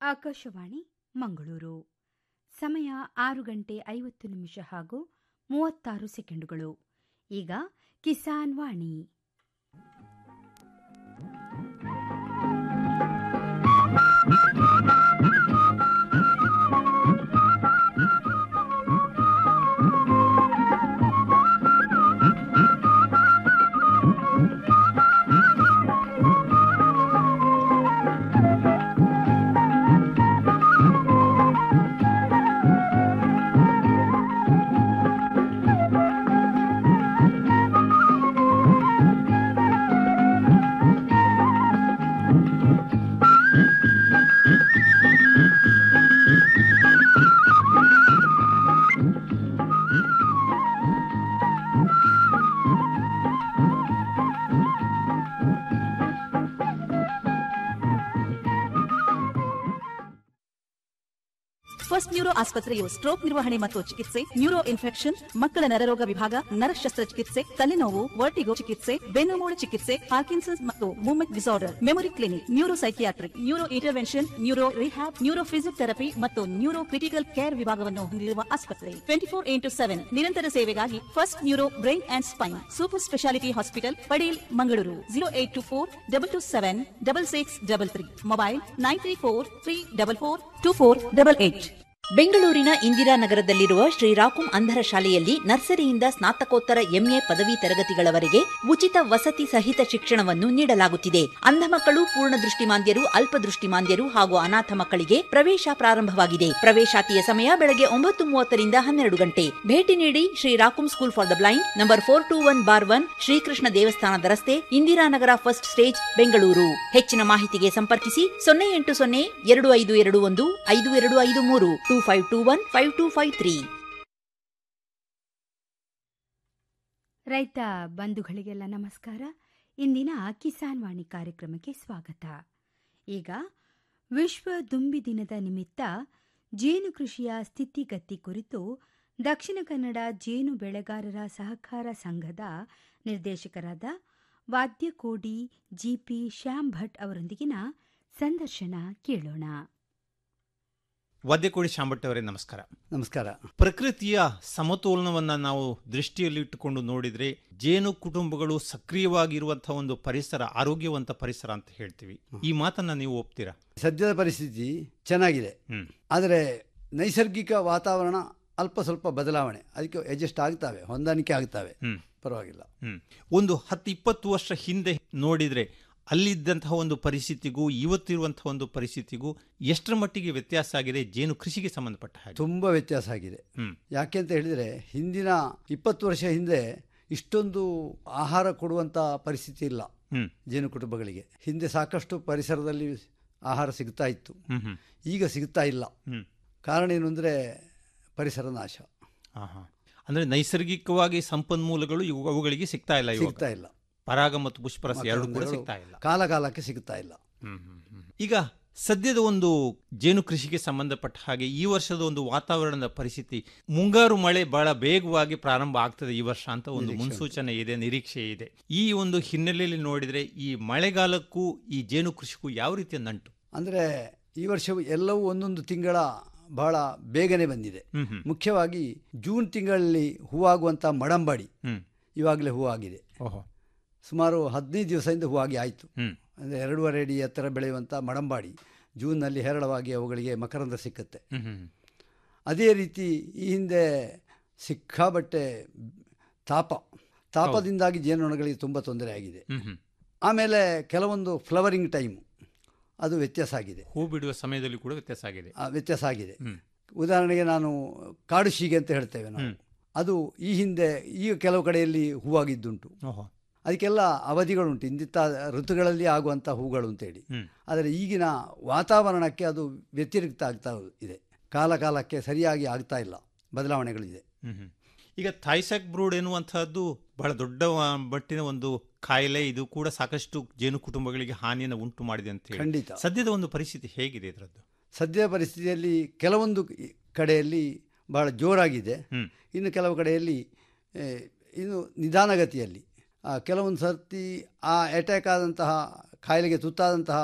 ಆಕಾಶವಾಣಿ ಮಂಗಳೂರು ಸಮಯ ಆರು ಗಂಟೆ ಐವತ್ತು ನಿಮಿಷ ಹಾಗೂ ಮೂವತ್ತಾರು ಸೆಕೆಂಡುಗಳು ಈಗ ಕಿಸಾನ್ ವಾಣಿ ಫಸ್ಟ್ ನ್ಯೂರೋ ಆಸ್ಪತ್ರೆಯು ಸ್ಟ್ರೋಕ್ ನಿರ್ವಹಣೆ ಮತ್ತು ಚಿಕಿತ್ಸೆ ನ್ಯೂರೋ ಇನ್ಫೆಕ್ಷನ್ ಮಕ್ಕಳ ನರರೋಗ ವಿಭಾಗ ನರ ಶಸ್ತ್ರಚಿಕಿತ್ಸೆ ತಲೆನೋವು ವರ್ಟಿಗೋ ಚಿಕಿತ್ಸೆ ಬೆನ್ನುಮೂಳೆ ಚಿಕಿತ್ಸೆ ಪಾರ್ಕಿನ್ಸನ್ಸ್ ಮತ್ತು movement disorder memory clinic neuro psychiatric neuro intervention neuro rehab neuro physiotherapy ಮತ್ತು ನ್ಯೂರೋ ಕ್ರಿಟಿಕಲ್ ಕೇರ್ ವಿಭಾಗವನ್ನು ಹೊಂದಿರುವ ಆಸ್ಪತ್ರೆ ಟ್ವೆಂಟಿ ಫೋರ್ ಇಂಟು ಸೆವೆನ್ ನಿರಂತರ ಸೇವೆಗಾಗಿ first neuro brain and spine super speciality hospital Padil Mangaluru zero eight two four double two seven double six double three mobile nine three four three double four two four double eight ಬೆಂಗಳೂರಿನ ಇಂದಿರಾನಗರದಲ್ಲಿರುವ ಶ್ರೀರಾಕುಂ ಅಂಧರ ಶಾಲೆಯಲ್ಲಿ ನರ್ಸರಿಯಿಂದ ಸ್ನಾತಕೋತ್ತರ MA ಪದವಿ ತರಗತಿಗಳವರೆಗೆ ಉಚಿತ ವಸತಿ ಸಹಿತ ಶಿಕ್ಷಣವನ್ನು ನೀಡಲಾಗುತ್ತಿದೆ ಅಂಧ ಮಕ್ಕಳು ಪೂರ್ಣ ದೃಷ್ಟಿಮಾಂದ್ಯರು ಅಲ್ಪದೃಷ್ಟಿಮಾಂದ್ಯರು ಹಾಗೂ ಅನಾಥ ಮಕ್ಕಳಿಗೆ ಪ್ರವೇಶ ಪ್ರಾರಂಭವಾಗಿದೆ ಪ್ರವೇಶಾತಿಯ ಸಮಯ ಬೆಳಗ್ಗೆ ಒಂಬತ್ತು ಮೂವತ್ತರಿಂದ ಹನ್ನೆರಡು ಗಂಟೆ ಭೇಟಿ ನೀಡಿ Srirakum school for the blind number four two one bar one Srikrishna ದೇವಸ್ಥಾನದ ರಸ್ತೆ ಇಂದಿರಾನಗರ ಫಸ್ಟ್ ಸ್ಟೇಜ್ ಬೆಂಗಳೂರು ಹೆಚ್ಚಿನ ಮಾಹಿತಿಗೆ ಸಂಪರ್ಕಿಸಿ ಸೊನ್ನೆ ಎಂಟು ಸೊನ್ನೆ ಎರಡು ಐದು ಎರಡು ಒಂದು ಐದು ಎರಡು ಐದು ಮೂರು two five two one five two five three ರೈತ ಬಂಧುಗಳಿಗೆಲ್ಲ ನಮಸ್ಕಾರ ಇಂದಿನ ಕಿಸಾನ್ ವಾಣಿ ಕಾರ್ಯಕ್ರಮಕ್ಕೆ ಸ್ವಾಗತ ಈಗ ವಿಶ್ವ ದುಂಬಿ ದಿನದ ನಿಮಿತ್ತ ಜೇನು ಕೃಷಿಯ ಸ್ಥಿತಿಗತಿ ಕುರಿತು ದಕ್ಷಿಣ ಕನ್ನಡ ಜೇನು ಬೆಳೆಗಾರರ ಸಹಕಾರ ಸಂಘದ ನಿರ್ದೇಶಕರಾದ ವಾದ್ಯಕೋಡಿ ಜಿಪಿ ಶ್ಯಾಮ್ ಭಟ್ ಅವರೊಂದಿಗಿನ ಸಂದರ್ಶನ ಕೇಳೋಣ ವಾದ್ಯಕೋಡಿ ಶಾಂಭಟ್ ಅವರೇ ನಮಸ್ಕಾರ ನಮಸ್ಕಾರ ಪ್ರಕೃತಿಯ ಸಮತೋಲನವನ್ನ ನಾವು ದೃಷ್ಟಿಯಲ್ಲಿಟ್ಟುಕೊಂಡು ನೋಡಿದ್ರೆ ಜೇನು ಕುಟುಂಬಗಳು ಸಕ್ರಿಯವಾಗಿರುವಂತಹ ಒಂದು ಪರಿಸರ ಆರೋಗ್ಯವಂತ ಪರಿಸರ ಅಂತ ಹೇಳ್ತೀವಿ ಈ ಮಾತನ್ನ ನೀವು ಒಪ್ತೀರಾ ಸದ್ಯದ ಪರಿಸ್ಥಿತಿ ಚೆನ್ನಾಗಿದೆ ಹ್ಮ್ ಆದರೆ ನೈಸರ್ಗಿಕ ವಾತಾವರಣ ಅಲ್ಪ ಸ್ವಲ್ಪ ಬದಲಾವಣೆ ಅದಕ್ಕೆ ಅಡ್ಜಸ್ಟ್ ಆಗ್ತವೆ ಹೊಂದಾಣಿಕೆ ಆಗ್ತವೆ ಹ್ಮ್ ಪರವಾಗಿಲ್ಲ ಹ್ಮ್ ಒಂದು ಹತ್ತು ಇಪ್ಪತ್ತು ವರ್ಷ ಹಿಂದೆ ನೋಡಿದ್ರೆ ಅಲ್ಲಿದ್ದಂತಹ ಒಂದು ಪರಿಸ್ಥಿತಿಗೂ ಇವತ್ತಿರುವಂತಹ ಒಂದು ಪರಿಸ್ಥಿತಿಗೂ ಎಷ್ಟರ ಮಟ್ಟಿಗೆ ವ್ಯತ್ಯಾಸ ಆಗಿದೆ ಜೇನು ಕೃಷಿಗೆ ಸಂಬಂಧಪಟ್ಟ ಹಾಗೆ ತುಂಬ ವ್ಯತ್ಯಾಸ ಆಗಿದೆ ಹ್ಮ್ ಯಾಕೆ ಅಂತ ಹೇಳಿದರೆ ಹಿಂದಿನ ಇಪ್ಪತ್ತು ವರ್ಷ ಹಿಂದೆ ಇಷ್ಟೊಂದು ಆಹಾರ ಕೊಡುವಂಥ ಪರಿಸ್ಥಿತಿ ಇಲ್ಲ ಹ್ಮ್ ಜೇನು ಕುಟುಂಬಗಳಿಗೆ ಹಿಂದೆ ಸಾಕಷ್ಟು ಪರಿಸರದಲ್ಲಿ ಆಹಾರ ಸಿಗ್ತಾ ಇತ್ತು ಹ್ಮ್ ಹ್ಮ್ ಈಗ ಸಿಗ್ತಾ ಇಲ್ಲ ಹ್ಮ್ ಕಾರಣ ಏನು ಅಂದರೆ ಪರಿಸರ ನಾಶ ಹಾ ಹಾ ಅಂದ್ರೆ ನೈಸರ್ಗಿಕವಾಗಿ ಸಂಪನ್ಮೂಲಗಳು ಇವು ಅವುಗಳಿಗೆ ಸಿಗ್ತಾ ಇಲ್ಲ ಇವಾಗ ಸಿಗ್ತಾ ಇಲ್ಲ ಪರಾಗ ಮತ್ತು ಪುಷ್ಪರಸ ಎರಡು ಕೂಡ ಮಕರಂದಗಳು ಸಿಗ್ತಾ ಇಲ್ಲ ಕಾಲ ಕಾಲಕ್ಕೆ ಸಿಗ್ತಾ ಇಲ್ಲ ಈಗ ಸದ್ಯದ ಒಂದು ಜೇನು ಕೃಷಿಗೆ ಸಂಬಂಧಪಟ್ಟ ಹಾಗೆ ಈ ವರ್ಷದ ಒಂದು ವಾತಾವರಣದ ಪರಿಸ್ಥಿತಿ ಮುಂಗಾರು ಮಳೆ ಬಹಳ ಬೇಗವಾಗಿ ಪ್ರಾರಂಭ ಆಗ್ತದೆ ಈ ವರ್ಷ ಅಂತ ಒಂದು ಮುನ್ಸೂಚನೆ ಇದೆ ನಿರೀಕ್ಷೆ ಇದೆ ಈ ಒಂದು ಹಿನ್ನೆಲೆಯಲ್ಲಿ ನೋಡಿದ್ರೆ ಈ ಮಳೆಗಾಲಕ್ಕೂ ಈ ಜೇನು ಕೃಷಿಗೂ ಯಾವ ರೀತಿಯ ನಂಟು ಅಂದರೆ ಈ ವರ್ಷವು ಎಲ್ಲವೂ ಒಂದೊಂದು ತಿಂಗಳ ಬಹಳ ಬೇಗನೆ ಬಂದಿದೆ ಹ್ಮ್ ಹ್ಮ್ ಮುಖ್ಯವಾಗಿ ಜೂನ್ ತಿಂಗಳಲ್ಲಿ ಹೂವಾಗುವಂಥ ಮಡಂಬಡಿ ಹ್ಮ್ ಇವಾಗಲೇ ಹೂವಾಗಿದೆ ಓಹೋ ಸುಮಾರು ಹದಿನೈದು ದಿವಸದಿಂದ ಹೂವಾಗಿ ಆಯಿತು ಹ್ಮ್ ಅಂದರೆ ಎರಡೂವರೆ ಅಡಿ ಎತ್ತರ ಬೆಳೆಯುವಂಥ ಮಡಂಬಾಡಿ ಜೂನ್ನಲ್ಲಿ ಹೇರಳವಾಗಿ ಅವುಗಳಿಗೆ ಮಕರಂದ ಸಿಕ್ಕುತ್ತೆ ಹ್ಮ್ ಹ್ಮ್ ಅದೇ ರೀತಿ ಈ ಹಿಂದೆ ಸಿಕ್ಕಾಬಟ್ಟೆ ತಾಪ ತಾಪದಿಂದಾಗಿ ಜೇನುನೊಣಗಳಿಗೆ ತುಂಬ ತೊಂದರೆ ಆಗಿದೆ ಹ್ಮ್ ಹ್ಮ್ ಆಮೇಲೆ ಕೆಲವೊಂದು ಫ್ಲವರಿಂಗ್ ಟೈಮ್ ಅದು ವ್ಯತ್ಯಾಸ ಆಗಿದೆ ಹೂ ಬಿಡುವ ಸಮಯದಲ್ಲಿ ಕೂಡ ವ್ಯತ್ಯಾಸ ಆಗಿದೆ ಆ, ವ್ಯತ್ಯಾಸ ಆಗಿದೆ ಹ್ಮ್ ಉದಾಹರಣೆಗೆ ನಾನು ಕಾಡು ಶೀಗೆ ಅಂತ ಹೇಳ್ತೇವೆ ನಾವು ಹ್ಮ್. ಅದು ಈ ಹಿಂದೆ ಈಗ ಕೆಲವು ಕಡೆಯಲ್ಲಿ ಹೂವಾಗಿದ್ದುಂಟು ಓಹೋ ಅದಕ್ಕೆಲ್ಲ ಅವಧಿಗಳುಂಟು ಇಂದಿತ್ತ ಋತುಗಳಲ್ಲಿ ಆಗುವಂಥ ಹೂಗಳು ಅಂತೇಳಿ ಹ್ಮ್ ಆದರೆ ಈಗಿನ ವಾತಾವರಣಕ್ಕೆ ಅದು ವ್ಯತಿರಿಕ್ತ ಆಗ್ತಾ ಇದೆ ಕಾಲ ಕಾಲಕ್ಕೆ ಸರಿಯಾಗಿ ಆಗ್ತಾ ಇಲ್ಲ ಬದಲಾವಣೆಗಳಿದೆ ಹ್ಮ್ ಹ್ಮ್. ಈಗ ಥೈಸಾಕ್ ಬ್ರೂಡ್ ಎನ್ನುವಂತಹದ್ದು ಬಹಳ ದೊಡ್ಡ ಆ, ಮಟ್ಟಿನ ಒಂದು ಕಾಯಿಲೆ ಇದು ಕೂಡ ಸಾಕಷ್ಟು ಜೇನು ಕುಟುಂಬಗಳಿಗೆ ಹಾನಿಯನ್ನು ಉಂಟು ಮಾಡಿದೆ ಅಂತ ಹೇಳಿ ಖಂಡಿತ. ಸದ್ಯದ ಒಂದು ಪರಿಸ್ಥಿತಿ ಹೇಗಿದೆ ಇದರದ್ದು ಸದ್ಯ ಪರಿಸ್ಥಿತಿಯಲ್ಲಿ ಕೆಲವೊಂದು ಕಡೆಯಲ್ಲಿ ಬಹಳ ಜೋರಾಗಿದೆ ಹ್ಮ್. ಇನ್ನು ಕೆಲವು ಕಡೆಯಲ್ಲಿ ಏ, ಇನ್ನು ನಿಧಾನಗತಿಯಲ್ಲಿ ಆ, ಕೆಲವೊಂದು ಸರ್ತಿ ಆ ಅಟ್ಯಾಕ್ ಆದಂತಹ ಕಾಯಿಲೆಗೆ ತುತ್ತಾದಂತಹ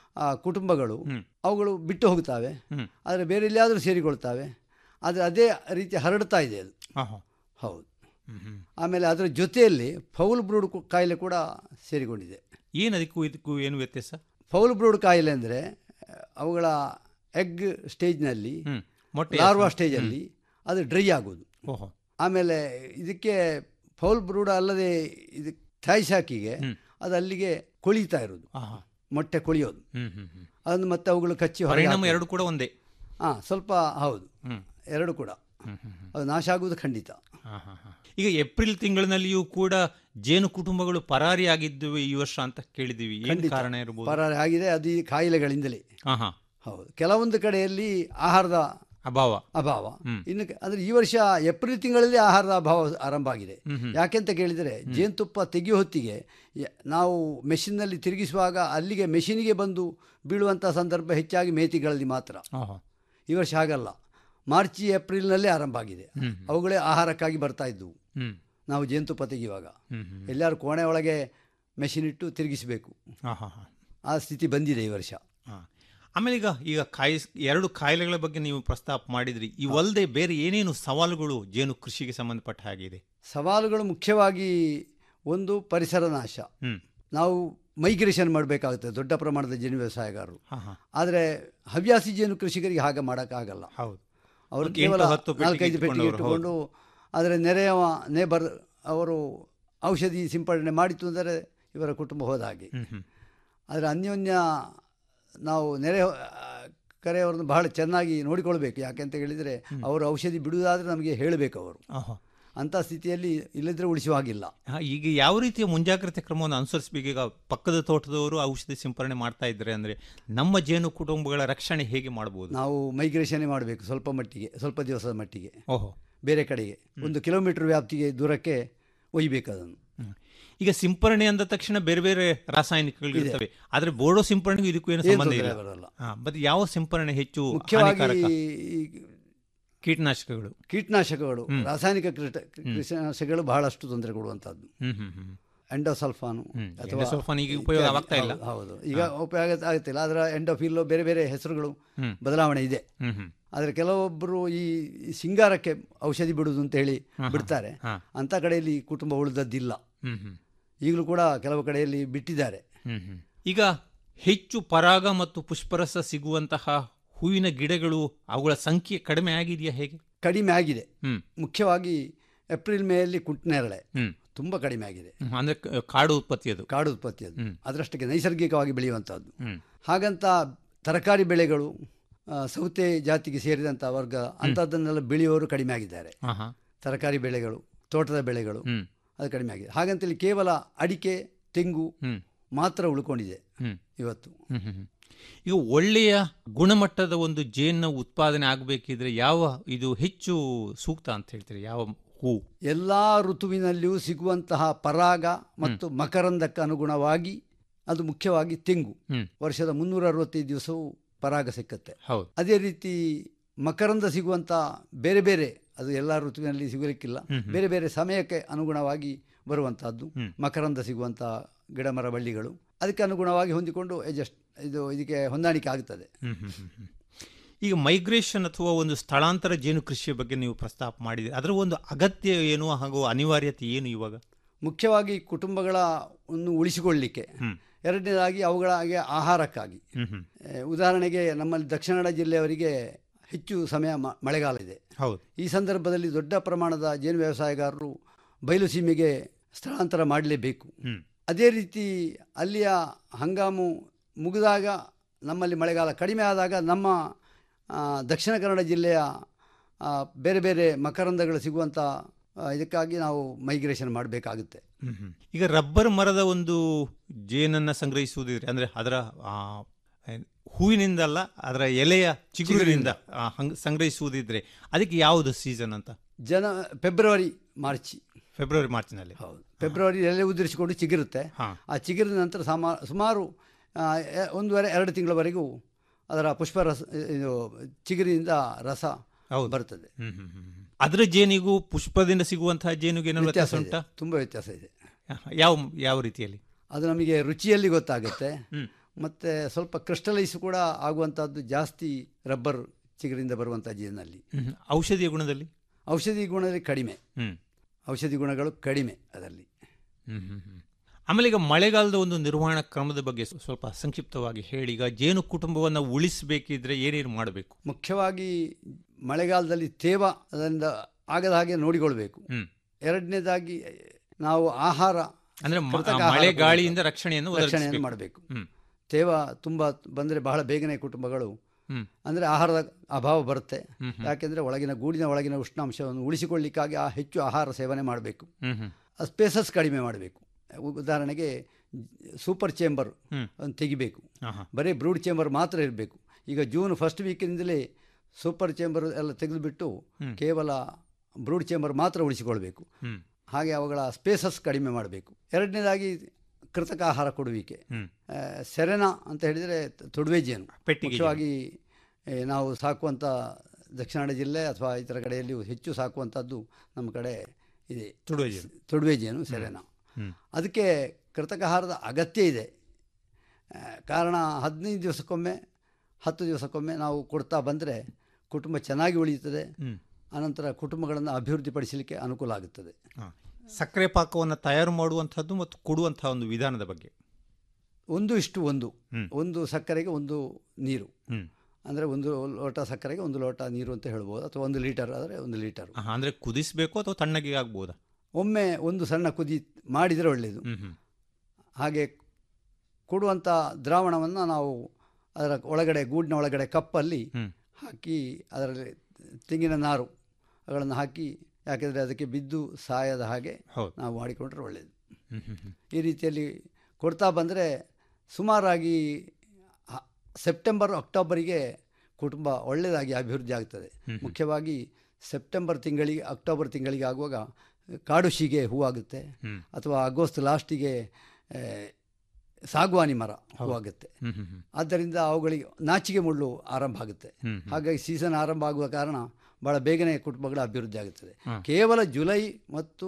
ಆ, ಕುಟುಂಬಗಳು ಹ್ಮ್. ಅವುಗಳು ಬಿಟ್ಟು ಹೋಗ್ತಾವೆ ಹ್ಮ್. ಆದರೆ ಬೇರೆ ಎಲ್ಲಿಯಾದರೂ ಸೇರಿಕೊಳ್ತಾವೆ ಆದರೆ ಅದೇ ರೀತಿ ಹರಡ್ತಾ ಇದೆ ಅದು ಆಹಾ. ಹೌದು ಹ್ಮ್, ಹ್ಮ್. ಆಮೇಲೆ ಅದರ ಜೊತೆಯಲ್ಲಿ ಫೌಲ್ ಬ್ರೂಡ್ ಕು- ಕಾಯಿಲೆ ಕೂಡ ಸೇರಿಕೊಂಡಿದೆ ಏನ್ ಅದಕ್ಕೂ ಇದಕ್ಕೂ ಏನು ವ್ಯತ್ಯಾಸ ಫೌಲ್ ಬ್ರೂಡ್ ಕಾಯಿಲೆ ಅಂದರೆ ಅವುಗಳ ಎಗ್ ಸ್ಟೇಜ್ನಲ್ಲಿ ಹ್ಮ್ ಮೊಟ್ಟೆ ಲಾರ್ವಾ ಸ್ಟೇಜಲ್ಲಿ ಅದು ಡ್ರೈ ಆಗೋದು ಓಹೋ ಆಮೇಲೆ ಇದಕ್ಕೆ ಫೌಲ್ ಬ್ರೂಡ್ ಅಲ್ಲದೆ ಇದು ಥೈಸಾಕಿಗೆ ಹ್ಮ್. ಅದು ಅಲ್ಲಿಗೆ ಕೊಳಿತಾ ಇರೋದು ಆಹಾ. ಮೊಟ್ಟೆ ಕೊಳಿಯೋದು ಹ್ಮ್ ಹ್ಮ್ ಹ್ಮ್ ಅದನ್ನು ಮತ್ತೆ ಅವುಗಳು ಕಚ್ಚಿ ಪರಿಣಾಮ ಎರಡು ಕೂಡ ಒಂದೇ ಹಾಂ ಸ್ವಲ್ಪ ಹೌದು ಹ್ಮ್ ಎರಡು ಕೂಡ ಹ್ಮ್ ಹ್ಮ್ ಹ್ಮ್. ಅದು ನಾಶ ಆಗುವುದು ಖಂಡಿತ ಹಾ, ಹಾ, ಹಾ. ಈಗ ಏಪ್ರಿಲ್ ತಿಂಗಳಿನಲ್ಲಿಯೂ ಕೂಡ ಜೇನು ಕುಟುಂಬಗಳು ಪರಾರಿಯಾಗಿದ್ದು ಈ ವರ್ಷ ಅಂತ ಕೇಳಿದೀವಿ ಏನು ಖಂಡಿತ. ಕಾರಣ ಇರಬಹುದು ಪರಾರಿ ಆಗಿದೆ ಅದು ಈ ಕಾಯಿಲೆಗಳಿಂದಲೇ ಹಾ ಹಾ ಹೌದು ಕೆಲವೊಂದು ಕಡೆಯಲ್ಲಿ ಆಹಾರದ ಅಭಾವ ಅಭಾವ ಹ್ಮ್. ಇನ್ನು ಕ- ಅಂದ್ರೆ ಈ ವರ್ಷ ಏಪ್ರಿಲ್ ತಿಂಗಳಲ್ಲಿ ಆಹಾರದ ಅಭಾವ ಆರಂಭ ಆಗಿದೆ ಹ್ಮ್ ಹ್ಮ್. ಯಾಕೆಂತ ಕೇಳಿದರೆ ಜೇನುತುಪ್ಪ ತೆಗೆಯೋ ಹೊತ್ತಿಗೆ ಯ- ನಾವು ಮೆಷಿನ್ನಲ್ಲಿ ತಿರುಗಿಸುವಾಗ ಅಲ್ಲಿಗೆ ಮೆಷಿನಿಗೆ ಬಂದು ಬೀಳುವಂಥ ಸಂದರ್ಭ ಹೆಚ್ಚಾಗಿ ಮೇತಿಗಳಲ್ಲಿ ಮಾತ್ರ ಆಹಾ. ಈ ವರ್ಷ ಹಾಗಲ್ಲ ಮಾರ್ಚ್ ಏಪ್ರಿಲ್ನಲ್ಲೇ ಆರಂಭ ಆಗಿದೆ ಹ್ಮ್. ಅವುಗಳೇ ಆಹಾರಕ್ಕಾಗಿ ಬರ್ತಾ ಇದ್ದವು ಹ್ಮ್ ನಾವು ಜೇನುತುಪ್ಪ ತೆಗೆಯುವಾಗ ಹ್ಮ್ ಹ್ಮ್ ಎಲ್ಲರೂ ಕೋಣೆ ಒಳಗೆ ಮೆಷಿನ್ ಇಟ್ಟು ತಿರುಗಿಸಬೇಕು ಹಾ ಹಾ ಹಾ ಆ ಸ್ಥಿತಿ ಬಂದಿದೆ ಈ ವರ್ಷ ಹಾ. ಆಮೇಲೆ ಈಗ ಈಗ ಕಾಯಿ ಎರಡು ಕಾಯಿಲೆಗಳ ಬಗ್ಗೆ ನೀವು ಪ್ರಸ್ತಾಪ ಮಾಡಿದ್ರಿ ಇವಲ್ಲದೆ ಬೇರೆ ಏನೇನು ಸವಾಲುಗಳು ಜೇನು ಕೃಷಿಗೆ ಸಂಬಂಧಪಟ್ಟ ಹಾಗೆ ಇದೆ ಸವಾಲುಗಳು ಮುಖ್ಯವಾಗಿ ಒಂದು ಪರಿಸರ ನಾಶ ಹ್ಮ್ ನಾವು ಮೈಗ್ರೇಷನ್ ಮಾಡಬೇಕಾಗುತ್ತೆ ದೊಡ್ಡ ಪ್ರಮಾಣದ ಜೇನು ವ್ಯವಸಾಯಗಾರರು ಹಾ ಹಾ ಆದರೆ ಹವ್ಯಾಸಿ ಜೇನು ಕೃಷಿಕರಿಗೆ ಹಾಗೆ ಮಾಡೋಕ್ಕಾಗಲ್ಲ ಹೌದು ಅವರು ಒಂದು ಕೇವಲ ಎಂಟು, ಹತ್ತು ಪೆಟ್ಟಿಗೆ ನಾಲ್ಕೈದು ಪೆಟ್ಟಿಗೆ ಇಟ್ಕೊಂಡವರು, ಇಟ್ಟುಕೊಂಡು ಆದರೆ ನೆರೆಯವ ನೇಬರ್ ಅವರು ಔಷಧಿ ಸಿಂಪಡಣೆ ಮಾಡಿತು ಅಂದರೆ ಇವರ ಕುಟುಂಬ ಹೋದ ಹಾಗೆ ಹ್ಮ್ ಹ್ಮ್ ಆದರೆ ಅನ್ಯೋನ್ಯ ನಾವು ನೆರೆ ಕರೆಯವರನ್ನು ಬಹಳ ಚೆನ್ನಾಗಿ ನೋಡಿಕೊಳ್ಬೇಕು ಯಾಕೆಂತ ಹೇಳಿದರೆ ಅವರು ಔಷಧಿ ಬಿಡುವುದಾದರೆ ನಮಗೆ ಹೇಳಬೇಕು ಅವರು ಆಹಾ. ಅಂಥ ಸ್ಥಿತಿಯಲ್ಲಿ ಇಲ್ಲದ್ರೆ ಉಳಿಸುವ ಹಾಗಿಲ್ಲ ಹಾ, ಈಗ ಯಾವ ರೀತಿಯ ಮುಂಜಾಗ್ರತೆ ಕ್ರಮವನ್ನು ಅನುಸರಿಸಬೇಕು ಈಗ ಪಕ್ಕದ ತೋಟದವರು ಔಷಧಿ ಸಿಂಪರಣೆ ಮಾಡ್ತಾ ಇದ್ರೆ ಅಂದ್ರೆ ನಮ್ಮ ಜೇನು ಕುಟುಂಬಗಳ ರಕ್ಷಣೆ ಹೇಗೆ ಮಾಡಬಹುದು ನಾವು ಮೈಗ್ರೇಷನ್ ಮಾಡಬೇಕು ಸ್ವಲ್ಪ ಮಟ್ಟಿಗೆ ಸ್ವಲ್ಪ ದಿವಸದ ಮಟ್ಟಿಗೆ ಓಹೋ ಬೇರೆ ಕಡೆಗೆ ಒಂದು ಕಿಲೋಮೀಟರ್ ವ್ಯಾಪ್ತಿಗೆ ದೂರಕ್ಕೆ ಒಯ್ಬೇಕು ಅದನ್ನು ಹ್ಮ್. ಈಗ ಸಿಂಪರಣೆ ಅಂದ ತಕ್ಷಣ ಬೇರೆ ಬೇರೆ ರಾಸಾಯನಿಕಗಳು ಇರ್ತವೆ ಆದ್ರೆ ಬೋರ್ಡೋ ಸಿಂಪರಣೆಗೂ ಇದಕ್ಕೂ ಏನು ಏನು ಸಂಬಂಧ ತೊಂದರೆ ಇಲ್ಲ ಬರಲ್ಲ ಹಾ, ಮತ್ತೆ ಯಾವ ಸಿಂಪರಣೆ ಹೆಚ್ಚು ಮುಖ್ಯವಾಗಿ ಹಾನಿಕಾರಕ? ಈ ಕೀಟನಾಶಕಗಳು ಕೀಟನಾಶಕಗಳು ರಾಸಾಯನಿಕ ಕೀಟ ಕೀಟನಾಶಕಗಳು ಬಹಳಷ್ಟು ತೊಂದರೆ ಕೊಡುವಂಥದ್ದು ಹ್ಮ್ ಹ್ಮ್ ಹ್ಮ್ ಎಂಡೋಸಲ್ಫಾನು ಹ್ಮ್. ಎಂಡೋಸಲ್ಫಾನ್ ಈಗ ಉಪಯೋಗ ಆಗ್ತಾ ಇಲ್ಲ. ಹೌದು, ಹೌದು ಈಗ ಉಪಯೋಗ ಆಗುತ್ತಿಲ್ಲ ಅದರ ಎಂಡೋಫಿಲ್ಲೋ ಬೇರೆ ಬೇರೆ ಹೆಸರುಗಳು ಹ್ಮ್. ಬದಲಾವಣೆ ಇದೆ ಹ್ಮ್ ಹ್ಮ್ ಆದರೆ ಕೆಲವೊಬ್ಬರು ಈ ಈ ಸಿಂಗಾರಕ್ಕೆ ಔಷಧಿ ಬಿಡುವುದು ಅಂತ ಹೇಳಿ ಬಿಡ್ತಾರೆ ಹಾ. ಅಂಥ ಕಡೆಯಲ್ಲಿ ಕುಟುಂಬ ಉಳಿದದ್ದಿಲ್ಲ ಹ್ಮ್ ಹ್ಮ್ ಈಗಲೂ ಕೂಡ ಕೆಲವು ಕಡೆಯಲ್ಲಿ ಬಿಟ್ಟಿದ್ದಾರೆ ಹ್ಮ್ ಹ್ಮ್. ಈಗ ಹೆಚ್ಚು ಪರಾಗ ಮತ್ತು ಪುಷ್ಪರಸ ಸಿಗುವಂತಹ ಹೂವಿನ ಗಿಡಗಳು ಅವುಗಳ ಸಂಖ್ಯೆ ಕಡಿಮೆ ಆಗಿದೆಯಾ ಹೇಗೆ ಕಡಿಮೆ ಆಗಿದೆ ಹ್ಮ್ ಮುಖ್ಯವಾಗಿ ಏಪ್ರಿಲ್ ಮೇಯಲ್ಲಿ ಕುಂಟನೇರಳೆ ಹ್ಮ್ ತುಂಬ ಕಡಿಮೆ ಆಗಿದೆ ಹ್ಮ್. ಅಂದ್ರೆ ಕ- ಕಾಡು ಉತ್ಪತ್ತಿ ಅದು ಕಾಡು ಉತ್ಪತ್ತಿ ಅದು ಹ್ಮ್. ಅದರಷ್ಟಕ್ಕೆ ನೈಸರ್ಗಿಕವಾಗಿ ಬೆಳೆಯುವಂಥದ್ದು ಹ್ಮ್ ಹಾಗಂತ ತರಕಾರಿ ಬೆಳೆಗಳು ಆ, ಸೌತೆ ಜಾತಿಗೆ ಸೇರಿದಂಥ ವರ್ಗ ಅಂಥದ್ದನ್ನೆಲ್ಲ ಬೆಳೆಯುವವರು ಕಡಿಮೆ ಆಗಿದ್ದಾರೆ ಹಾ ಹಾ ತರಕಾರಿ ಬೆಳೆಗಳು ತೋಟದ ಬೆಳೆಗಳು ಹ್ಮ್ ಅದು ಕಡಿಮೆ ಆಗಿದೆ ಹಾಗಂತೇಳಿ ಕೇವಲ ಅಡಿಕೆ ತೆಂಗು ಹ್ಮ್ ಮಾತ್ರ ಉಳ್ಕೊಂಡಿದೆ ಹ್ಮ್ ಇವತ್ತು ಹ್ಮ್ ಹ್ಮ್ ಹ್ಮ್. ಈಗ ಒಳ್ಳೆಯ ಗುಣಮಟ್ಟದ ಒಂದು ಜೇನ್ನ ಉತ್ಪಾದನೆ ಆಗಬೇಕಿದ್ರೆ ಯಾವ ಇದು ಹೆಚ್ಚು ಸೂಕ್ತ ಅಂತ ಹೇಳ್ತೀರಿ ಯಾವ ಹೂ ಎಲ್ಲ ಋತುವಿನಲ್ಲಿಯೂ ಸಿಗುವಂತಹ ಪರಾಗ ಮತ್ತು ಮಕರಂದಕ್ಕೆ ಅನುಗುಣವಾಗಿ ಅದು ಮುಖ್ಯವಾಗಿ ತೆಂಗು ಹ್ಮ್ ವರ್ಷದ ಮುನ್ನೂರ ಅರವತ್ತೈದು ದಿವಸವೂ ಪರಾಗ ಸಿಕ್ಕತ್ತೆ ಹೌದು ಅದೇ ರೀತಿ ಮಕರಂದ ಸಿಗುವಂಥ ಬೇರೆ ಬೇರೆ ಅದು ಎಲ್ಲ ಋತುವಿನಲ್ಲಿ ಸಿಗಲಿಕ್ಕಿಲ್ಲ ಬೇರೆ ಬೇರೆ ಸಮಯಕ್ಕೆ ಅನುಗುಣವಾಗಿ ಬರುವಂತಹದ್ದು ಹ್ಮ್. ಮಕರಂದ ಸಿಗುವಂಥ ಗಿಡಮರ ಬಳ್ಳಿಗಳು ಅದಕ್ಕೆ ಅನುಗುಣವಾಗಿ ಹೊಂದಿಕೊಂಡು ಅಡ್ಜಸ್ಟ್ ಇದು ಇದಕ್ಕೆ ಹೊಂದಾಣಿಕೆ ಆಗುತ್ತದೆ ಹ್ಮ್ ಹ್ಮ್ ಹ್ಮ್ ಹ್ಮ್. ಈಗ ಮೈಗ್ರೇಷನ್ ಅಥವಾ ಒಂದು ಸ್ಥಳಾಂತರ ಜೇನು ಕೃಷಿಯ ಬಗ್ಗೆ ನೀವು ಪ್ರಸ್ತಾಪ ಮಾಡಿದ್ರೆ ಅದರ ಒಂದು ಅಗತ್ಯ ಏನು ಹಾಗೂ ಅನಿವಾರ್ಯತೆ ಏನು ಇವಾಗ ಮುಖ್ಯವಾಗಿ ಕುಟುಂಬಗಳ ಒಂದು ಉಳಿಸಿಕೊಳ್ಳಲಿಕ್ಕೆ ಹ್ಮ್. ಎರಡನೇದಾಗಿ ಅವುಗಳಿಗೆ ಆಹಾರಕ್ಕಾಗಿ ಹ್ಮ್ ಹ್ಮ್ ಏ, ಉದಾಹರಣೆಗೆ ನಮ್ಮಲ್ಲಿ ದಕ್ಷಿಣ ಕನ್ನಡ ಜಿಲ್ಲೆಯವರಿಗೆ ಹೆಚ್ಚು ಸಮಯ ಮ- ಮಳೆಗಾಲ ಇದೆ ಹೌದು ಈ ಸಂದರ್ಭದಲ್ಲಿ ದೊಡ್ಡ ಪ್ರಮಾಣದ ಜೇನು ವ್ಯವಸಾಯಗಾರರು ಬಯಲು ಸೀಮೆಗೆ ಸ್ಥಳಾಂತರ ಮಾಡಲೇಬೇಕು ಹ್ಮ್ ಅದೇ ರೀತಿ ಅಲ್ಲಿಯ ಹಂಗಾಮು ಮುಗಿದಾಗ ನಮ್ಮಲ್ಲಿ ಮಳೆಗಾಲ ಕಡಿಮೆ ಆದಾಗ ನಮ್ಮ ಆ, ದಕ್ಷಿಣ ಕನ್ನಡ ಜಿಲ್ಲೆಯ ಆ, ಬೇರೆ ಬೇರೆ ಮಕರಂದಗಳು ಸಿಗುವಂಥ ಆ, ಇದಕ್ಕಾಗಿ ನಾವು ಮೈಗ್ರೇಷನ್ ಮಾಡಬೇಕಾಗುತ್ತೆ ಹ್ಮ್ ಹ್ಮ್. ಈಗ ರಬ್ಬರ್ ಮರದ ಒಂದು ಜೇನನ್ನ ಸಂಗ್ರಹಿಸುವುದಿದ್ರೆ ಅಂದ್ರೆ ಅದರ ಆ, ಏನ್, ಹೂವಿನಿಂದಲ್ಲ ಅದರ ಎಲೆಯ ಚಿಗುರಿನಿಂದ ಆ, ಹಂಗ್ ಸಂಗ್ರಹಿಸುವುದಿದ್ರೆ ಅದಕ್ಕೆ ಯಾವುದು ಸೀಸನ್ ಅಂತ ಜನ ಫೆಬ್ರವರಿ ಮಾರ್ಚ್ ಫೆಬ್ರವರಿ ಮಾರ್ಚ್ನಲ್ಲಿ ಹೌದು ಫೆಬ್ರವರಿ ಎಲೆ ಉದುರಿಸಿಕೊಂಡು ಚಿಗುರುತ್ತೆ ಹಾ. ಆ ಚಿಗುರಿದ ನಂತರ ಸಮಾ ಸುಮಾರು ಆ, ಎ- ಒಂದೂವರೆ ಎರಡು ತಿಂಗಳವರೆಗೂ ಅದರ ಪುಷ್ಪರಸ ಇದು ಚಿಗುರಿನಿಂದ ರಸ ಹೌದು. ಬರ್ತದೆ ಹ್ಮ್ ಹ್ಮ್ ಹ್ಮ್ ಹ್ಮ್. ಅದರ ಜೇನಿಗೂ ಪುಷ್ಪದಿಂದ ಸಿಗುವಂತಹ ಜೇನಿಗೂ ಏನೋ ವ್ಯತ್ಯಾಸ ವ್ಯತ್ಯಾಸ ಉಂಟಾ ಇದೆ ತುಂಬ ವ್ಯತ್ಯಾಸ ಇದೆ ಯಾವ ಯಾವ ರೀತಿಯಲ್ಲಿ ಅದು ನಮಗೆ ರುಚಿಯಲ್ಲಿ ಗೊತ್ತಾಗುತ್ತೆ ಹ್ಮ್. ಮತ್ತು ಸ್ವಲ್ಪ ಕ್ರಿಸ್ಟಲೈಸ್ ಕೂಡ ಆಗುವಂಥದ್ದು ಜಾಸ್ತಿ ರಬ್ಬರ್ ಚಿಗುರಿಂದ ಬರುವಂಥ ಜೇನಲ್ಲಿ ಹ್ಮ್. ಔಷಧಿಯ ಗುಣದಲ್ಲಿ ಔಷಧಿ ಗುಣದಲ್ಲಿ ಕಡಿಮೆ ಹ್ಮ್ ಔಷಧಿ ಗುಣಗಳು ಕಡಿಮೆ ಅದರಲ್ಲಿ ಹ್ಮ್ ಹ್ಮ್ ಹ್ಮ್. ಆಮೇಲೆ ಈಗ ಮಳೆಗಾಲದ ಒಂದು ನಿರ್ವಹಣಾ ಕ್ರಮದ ಬಗ್ಗೆ ಸ್ವ- ಸ್ವಲ್ಪ ಸಂಕ್ಷಿಪ್ತವಾಗಿ ಹೇಳಿ ಈಗ ಜೇನು ಕುಟುಂಬವನ್ನು ಉಳಿಸಬೇಕಿದ್ರೆ ಏನೇನು ಮಾಡಬೇಕು ಮುಖ್ಯವಾಗಿ ಮಳೆಗಾಲದಲ್ಲಿ ತೇವ ಅದರಿಂದ ಆಗದ ಹಾಗೆ ನೋಡಿಕೊಳ್ಬೇಕು ಹ್ಮ್ ಎರಡನೇದಾಗಿ ನಾವು ಆಹಾರ ಅಂದ್ರೆ ಮ- ಕೃತಕ ಆ ಆಹಾರ ಮಳೆ ಕೊಡಬೇಕು. ಗಾಳಿಯಿಂದ ರಕ್ಷಣೆಯನ್ನು ರಕ್ಷಣೆಯನ್ನು ಒದಗಿಸಬೇಕು. ಮಾಡಬೇಕು ಹ್ಮ್ ತೇವ ತುಂಬ ಬಂದರೆ ಬಹಳ ಬೇಗನೆ ಕುಟುಂಬಗಳು ಹ್ಮ್ ಅಂದರೆ ಆಹಾರದ ಅಭಾವ ಬರುತ್ತೆ ಹ್ಮ್ ಹ್ಮ್. ಯಾಕೆಂದರೆ ಒಳಗಿನ ಗೂಡಿನ ಒಳಗಿನ ಉಷ್ಣಾಂಶವನ್ನು ಉಳಿಸಿಕೊಳ್ಳಿಕ್ಕಾಗಿ ಆ ಹೆಚ್ಚು ಆಹಾರ ಸೇವನೆ ಮಾಡಬೇಕು ಹ್ಮ್ ಹ್ಮ್ ಸ್ಪೇಸಸ್ ಕಡಿಮೆ ಮಾಡಬೇಕು ಉದಾಹರಣೆಗೆ ಸೂಪರ್ ಚೇಂಬರ್ ಹ್ಮ್. ಅನ್ನು ತೆಗಿಬೇಕು ಆಹಾ. ಬರೀ ಬ್ರೂಡ್ ಚೇಂಬರ್ ಮಾತ್ರ ಇರಬೇಕು ಈಗ ಜೂನ್ ಫಸ್ಟ್ ವೀಕಿನಿಂದಲೇ ಸೂಪರ್ ಚೇಂಬರ್ ಎಲ್ಲ ತೆಗೆದುಬಿಟ್ಟು ಹ್ಮ್. ಕೇವಲ ಬ್ರೂಡ್ ಚೇಂಬರ್ ಮಾತ್ರ ಉಳಿಸಿಕೊಳ್ಬೇಕು ಹ್ಮ್ ಹಾಗೆ ಅವುಗಳ ಸ್ಪೇಸಸ್ ಕಡಿಮೆ ಮಾಡಬೇಕು ಎರಡನೇದಾಗಿ ಕೃತಕ ಆಹಾರ ಕೊಡುವಿಕೆ ಹ್ಮ್ ಆ, ಸೆರೆನಾ ಅಂತ ಹೇಳಿದರೆ ತೊಡುವೆ ಜೇನು ಪೆಟ್ಟಿಗೆ ಮುಖ್ಯವಾಗಿ ಏ, ನಾವು ಸಾಕುವಂಥ ದಕ್ಷಿಣ ಕನ್ನಡ ಜಿಲ್ಲೆ ಅಥವಾ ಇತರ ಕಡೆಯಲ್ಲಿ ಹೆಚ್ಚು ಸಾಕುವಂಥದ್ದು ನಮ್ಮ ಕಡೆ ಇದೆ ತುಡುವೆ ಜೇನು. ತೊಡುವೆ ಜೇನು ಸೆರೆನಾ ಹ್ಮ್ ಅದಕ್ಕೆ ಕೃತಕ ಆಹಾರದ ಅಗತ್ಯ ಇದೆ ಆ, ಕಾರಣ ಹದಿನೈದು ದಿವಸಕ್ಕೊಮ್ಮೆ ಹತ್ತು ದಿವಸಕ್ಕೊಮ್ಮೆ ನಾವು ಕೊಡ್ತಾ ಬಂದರೆ ಕುಟುಂಬ ಚೆನ್ನಾಗಿ ಉಳಿಯುತ್ತದೆ ಹ್ಮ್ ಅನಂತರ ಕುಟುಂಬಗಳನ್ನು ಅಭಿವೃದ್ಧಿಪಡಿಸಲಿಕ್ಕೆ ಅನುಕೂಲ ಆಗುತ್ತದೆ ಹಾ. ಸಕ್ಕರೆ ಪಾಕವನ್ನು ತಯಾರು ಮಾಡುವಂಥದ್ದು ಮತ್ತು ಕೊಡುವಂತಹ ಒಂದು ವಿಧಾನದ ಬಗ್ಗೆ ಒಂದು ಇಷ್ಟು ಒಂದು ಹ್ಮ್. ಒಂದು ಸಕ್ಕರೆಗೆ ಒಂದು ನೀರು ಹ್ಮ್ ಅಂದರೆ ಒಂದು ಲೋಟ ಸಕ್ಕರೆಗೆ ಒಂದು ಲೋಟ ನೀರು ಅಂತ ಹೇಳ್ಬೋದು ಅಥವಾ ಒಂದು ಲೀಟರ್ ಆದರೆ ಒಂದು ಲೀಟರ್ ಆಹಾ, ಅಂದ್ರೆ ಕುದಿಸ್ಬೇಕು ಅಥವಾ ತಣ್ಣಗೆ ಆಗ್ಬೋದಾ ಒಮ್ಮೆ ಒಂದು ಸಣ್ಣ ಕುದಿ ಮಾಡಿದರೆ ಒಳ್ಳೆಯದು ಹ್ಮ್ ಹ್ಮ್ ಹಾಗೆ ಕೊಡುವಂಥ ದ್ರಾವಣವನ್ನು ನಾವು ಅದರ ಒಳಗಡೆ ಗೂಡಿನ ಒಳಗಡೆ ಕಪ್ಪಲ್ಲಿ ಹ್ಮ್ ಹಾಕಿ ಅದರಲ್ಲಿ ತೆಂಗಿನ ನಾರು ಅವುಗಳನ್ನು ಹಾಕಿ ಯಾಕೆಂದರೆ ಅದಕ್ಕೆ ಬಿದ್ದು ಸಾಯದ ಹಾಗೆ ಹೌದು ನಾವು ಮಾಡಿಕೊಂಡ್ರೆ ಒಳ್ಳೆಯದು ಹ್ಮ್ ಹ್ಮ್ ಹ್ಮ್ ಈ ರೀತಿಯಲ್ಲಿ ಕೊಡ್ತಾ ಬಂದರೆ ಸುಮಾರಾಗಿ ಹ- ಸೆಪ್ಟೆಂಬರ್ ಅಕ್ಟೋಬರಿಗೆ ಕುಟುಂಬ ಒಳ್ಳೆಯದಾಗಿ ಅಭಿವೃದ್ಧಿ ಆಗ್ತದೆ ಹ್ಮ್. ಮುಖ್ಯವಾಗಿ ಸೆಪ್ಟೆಂಬರ್ ತಿಂಗಳಿಗೆ ಅಕ್ಟೋಬರ್ ತಿಂಗಳಿಗೆ ಆಗುವಾಗ ಕಾಡು ಶೀಗೆ ಹೂವಾಗುತ್ತೆ ಹ್ಮ್ ಅಥವಾ ಆಗಸ್ಟ್ ಲಾಸ್ಟಿಗೆ ಆ, ಸಾಗುವಾನಿ ಮರ ಹೂವಾಗುತ್ತೆ ಹ್ಮ್ ಹ್ಮ್ ಹ್ಮ್ ಆದ್ದರಿಂದ ಅವುಗಳಿಗೆ ನಾಚಿಗೆ ಮುಳ್ಳು ಆರಂಭ ಆಗುತ್ತೆ ಹ್ಮ್ ಹ್ಮ್. ಹಾಗಾಗಿ ಸೀಸನ್ ಆರಂಭ ಆಗುವ ಕಾರಣ ಭಾಳ ಬೇಗನೆ ಕುಟುಂಬಗಳ ಅಭಿವೃದ್ಧಿ ಆಗುತ್ತದೆ ಹಾ. ಕೇವಲ ಜುಲೈ ಮತ್ತು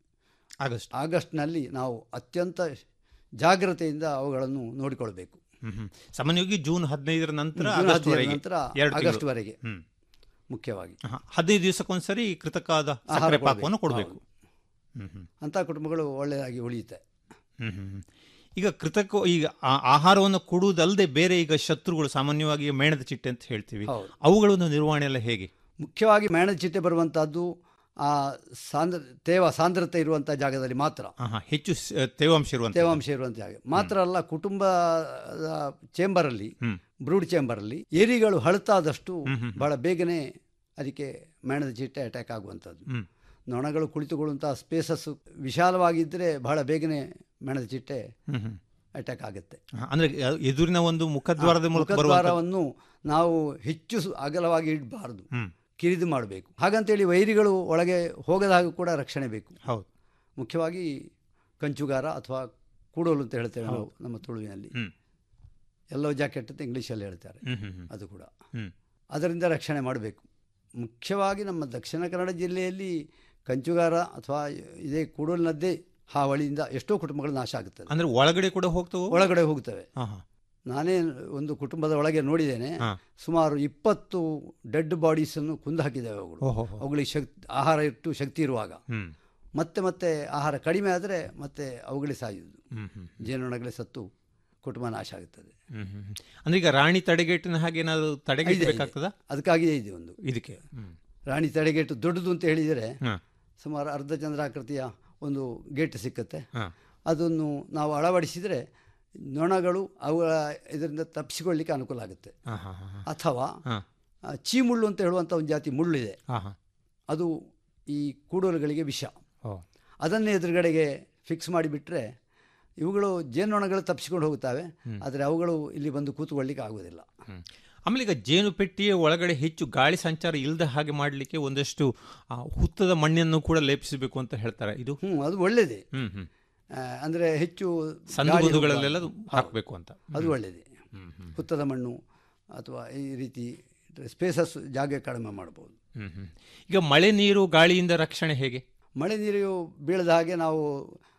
ಆಗಸ್ಟ್ ಆಗಸ್ಟ್ನಲ್ಲಿ ನಾವು ಅತ್ಯಂತ ಜಾಗ್ರತೆಯಿಂದ ಅವುಗಳನ್ನು ನೋಡಿಕೊಳ್ಬೇಕು ಹ್ಮ್ ಹ್ಮ್ ಸಾಮಾನ್ಯವಾಗಿ ಜೂನ್ ಹದಿನೈದರ ನಂತರ ಜೂನ್ ಆಗಸ್ಟ್ ಹದಿನೈದರ ವರೆಗೆ ನಂತರ ಎರಡು ತಿಂಗಳು. ಆಗಸ್ಟ್ವರೆಗೆ ಹ್ಮ್ ಮುಖ್ಯವಾಗಿ ಆಹಾ, ಹದಿನೈದು ದಿವಸಕ್ಕೊಂದ್ಸರಿ ಕೃತಕವಾದ ಆಹಾರ ಸಕ್ಕರೆ ಕೊಡ್ಬೇಕು. ಪಾಕವನ್ನು ಕೊಡಬೇಕು ಹೌದು. ಹ್ಮ್ ಹ್ಮ್ ಅಂಥ ಕುಟುಂಬಗಳು ಒಳ್ಳೆಯದಾಗಿ ಉಳಿಯುತ್ತೆ ಹ್ಮ್ ಹ್ಮ್ ಹ್ಮ್. ಈಗ ಕೃತಕ ಈಗ ಆ- ಆಹಾರವನ್ನು ಕೊಡುವುದಲ್ಲದೆ ಬೇರೆ ಈಗ ಶತ್ರುಗಳು ಸಾಮಾನ್ಯವಾಗಿ ಮೇಣದ ಚಿಟ್ಟೆ ಅಂತ ಹೇಳ್ತೀವಿ ಹೌದು. ಅವುಗಳನ್ನು ನಿರ್ವಹಣೆ ಎಲ್ಲ ಹೇಗೆ ಮುಖ್ಯವಾಗಿ ಮೇಣದ ಚಿಟ್ಟೆ ಬರುವಂಥದ್ದು ಆ ಸಾಂದ್ರ ತೇವ ಸಾಂದ್ರತೆ ಇರುವಂಥ ಜಾಗದಲ್ಲಿ ಮಾತ್ರ ಆಹಾ, ಹೆಚ್ಚು ಸ- ತೇವಾಂಶ ಇರುವಂತ ತೇವಾಂಶ ಇರುವಂಥ ಜಾಗ ಮಾತ್ರ ಅಲ್ಲ ಕುಟುಂಬದ ಚೇಂಬರಲ್ಲಿ ಹ್ಮ್ ಬ್ರೂಡ್ ಚೇಂಬರಲ್ಲಿ ಏರಿಗಳು ಹಳತಾದಷ್ಟು ಹ್ಮ್ ಹ್ಮ್. ಬಹಳ ಬೇಗನೆ ಅದಕ್ಕೆ ಮೇಣದ ಚಿಟ್ಟೆ ಅಟ್ಯಾಕ್ ಆಗುವಂಥದ್ದು ಹ್ಮ್ ನೊಣಗಳು ಕುಳಿತುಕೊಳ್ಳುವಂಥ ಸ್ಪೇಸಸ್ ವಿಶಾಲವಾಗಿದ್ದರೆ ಬಹಳ ಬೇಗನೆ ಮೇಣದ ಚಿಟ್ಟೆ ಹ್ಮ್ ಹ್ಮ್ ಅಟ್ಯಾಕ್ ಆಗುತ್ತೆ ಆಹಾ, ಅಂದ್ರೆ ಅದು ಎದುರಿನ ಒಂದು ಮುಖದ್ವಾರದ ಮೂಲಕ ಬರುವಂತ ಮುಖದ್ವಾರವನ್ನು ನಾವು ಹೆಚ್ಚು ಸು- ಅಗಲವಾಗಿ ಇಡಬಾರ್ದು ಹ್ಮ್ ಕಿರಿದು ಮಾಡಬೇಕು ಹಾಗಂತೇಳಿ ವೈರಿಗಳು ಒಳಗೆ ಹೋಗದ ಹಾಗೆ ಕೂಡ ರಕ್ಷಣೆ ಬೇಕು ಹೌದು ಮುಖ್ಯವಾಗಿ ಕಂಚುಗಾರ ಅಥವಾ ಕೂಡೋಲು ಅಂತ ಹೇಳ್ತೇವೆ ನಾವು ನಮ್ಮ ತುಳುವಿನಲ್ಲಿ ಹ್ಮ್ ಎಲ್ಲೋ ಜಾಕೆಟ್ ಅಂತ ಇಂಗ್ಲೀಷಲ್ಲಿ ಹೇಳ್ತಾರೆ ಹ್ಮ್ ಹ್ಮ್ ಹ್ಮ್ ಅದು ಕೂಡ ಹ್ಮ್ ಅದರಿಂದ ರಕ್ಷಣೆ ಮಾಡಬೇಕು ಮುಖ್ಯವಾಗಿ ನಮ್ಮ ದಕ್ಷಿಣ ಕನ್ನಡ ಜಿಲ್ಲೆಯಲ್ಲಿ ಕಂಚುಗಾರ ಅಥವಾ ಇದೇ ಕೂಡಲಿನದ್ದೇ ಹಾವಳಿಯಿಂದ ಎಷ್ಟೋ ಕುಟುಂಬಗಳು ನಾಶ ಆಗುತ್ತದೆ ಅಂದ್ರೆ ಒಳಗಡೆ ಕೂಡ ಹೋಗ್ತವೆ ಒಳಗಡೆ ಹೋಗುತ್ತವೆ ಹಾ ಹಾ ನಾನೇ ಒಂದು ಕುಟುಂಬದ ಒಳಗೆ ನೋಡಿದ್ದೇನೆ ಹಾ. ಸುಮಾರು ಇಪ್ಪತ್ತು ಡೆಡ್ ಬಾಡೀಸನ್ನು ಕುಂದು ಹಾಕಿದ್ದೇವೆ ಅವುಗಳು ಓಹೋ ಅವುಗಳಿಗೆ ಶಕ್ತಿ ಆಹಾರ ಇಟ್ಟು ಶಕ್ತಿ ಇರುವಾಗ ಹ್ಮ್ ಮತ್ತೆ ಮತ್ತೆ ಆಹಾರ ಕಡಿಮೆ ಆದರೆ ಮತ್ತೆ ಅವುಗಳೇ ಸಾಯುವುದು ಹ್ಮ್ ಹ್ಮ್ ಜೇನುನೊಣಗಳೇ ಸತ್ತು ಕುಟುಂಬ ನಾಶ ಆಗುತ್ತದೆ ಹ್ಮ್ ಹ್ಮ್ ಹ್ಮ್. ಅಂದ್ರೆ ಈಗ ರಾಣಿ ತಡೆಗೇಟಿನ ಹಾಗೆ ಏನಾದ್ರು ಇದೆ, ತಡೆಗಟ್ಟಬೇಕಾಗ್ತದ ಇದೆ. ಅದಕ್ಕಾಗಿಯೇ ಇದೆ ಒಂದು ಇದಕ್ಕೆ ಹ್ಮ್ ರಾಣಿ ತಡೆಗೇಟು ದೊಡ್ಡದು ಅಂತ ಹೇಳಿದರೆ ಹಾ ಸುಮಾರು ಅರ್ಧ ಚಂದ್ರಾಕೃತಿಯ ಒಂದು ಗೇಟ್ ಸಿಕ್ಕತ್ತೆ ಹಾ ಅದನ್ನು ನಾವು ಅಳವಡಿಸಿದರೆ ನೊಣಗಳು ಅವುಗಳ ಇದರಿಂದ ತಪ್ಪಿಸಿಕೊಳ್ಳಿಕ್ಕೆ ಅನುಕೂಲ ಆಗುತ್ತೆ ಹಾ ಹಾ ಹಾ ಹಾ. ಅಥವಾ ಹಾ ಆ, ಚೀಮುಳ್ಳು ಅಂತ ಹೇಳುವಂಥ ಒಂದು ಜಾತಿ ಮುಳ್ಳಿದೆ ಹಾ ಹಾ ಅದು ಈ ಕೂಡೋಲುಗಳಿಗೆ ವಿಷ ಓ ಅದನ್ನೇ ಎದುರುಗಡೆಗೆ ಫಿಕ್ಸ್ ಮಾಡಿಬಿಟ್ರೆ ಇವುಗಳು ಜೇನುನೊಣಗಳು ತಪ್ಪಿಸಿಕೊಂಡು ಹೋಗುತ್ತವೆ ಆದರೆ ಅವುಗಳು ಇಲ್ಲಿ ಬಂದು ಕೂತ್ಕೊಳ್ಳಿಕ್ಕೆ ಆಗುವುದಿಲ್ಲ ಹ್ಮ್. ಆಮೇಲೆ ಈಗ ಜೇನು ಪೆಟ್ಟಿಯ ಒಳಗಡೆ ಹೆಚ್ಚು ಗಾಳಿ ಸಂಚಾರ ಇಲ್ಲದ ಹಾಗೆ ಮಾಡಲಿಕ್ಕೆ ಒಂದಷ್ಟು ಆ, ಹುತ್ತದ ಮಣ್ಣನ್ನು ಕೂಡ ಲೇಪಿಸಬೇಕು ಅಂತ ಹೇಳ್ತಾರೆ ಇದು ಹ್ಞೂ ಅದು ಒಳ್ಳೆಯದೇ ಹ್ಮ್ ಹ್ಮ್ ಅಂದರೆ ಹೆಚ್ಚು ಸಂದು ಗಾಳಿ ಬದುಗಳಲ್ಲೆಲ್ಲ ಹೋಗಬಾರ್ದು. ಹಾಕಬೇಕು ಅಂತ ಅದು ಒಳ್ಳೆಯದೇ ಹ್ಮ್ ಹ್ಮ್ ಹುತ್ತದ ಮಣ್ಣು ಅಥವಾ ಈ ರೀತಿ ಸ್ಪೇಸಸ್ ಜಾಗ ಕಡಿಮೆ ಮಾಡ್ಬೋದು ಹ್ಮ್ ಹ್ಮ್ ಈಗ ಮಳೆ ನೀರು ಗಾಳಿಯಿಂದ ರಕ್ಷಣೆ ಹೇಗೆ ಮಳೆ ನೀರು ಬೀಳದ ಹಾಗೆ ನಾವು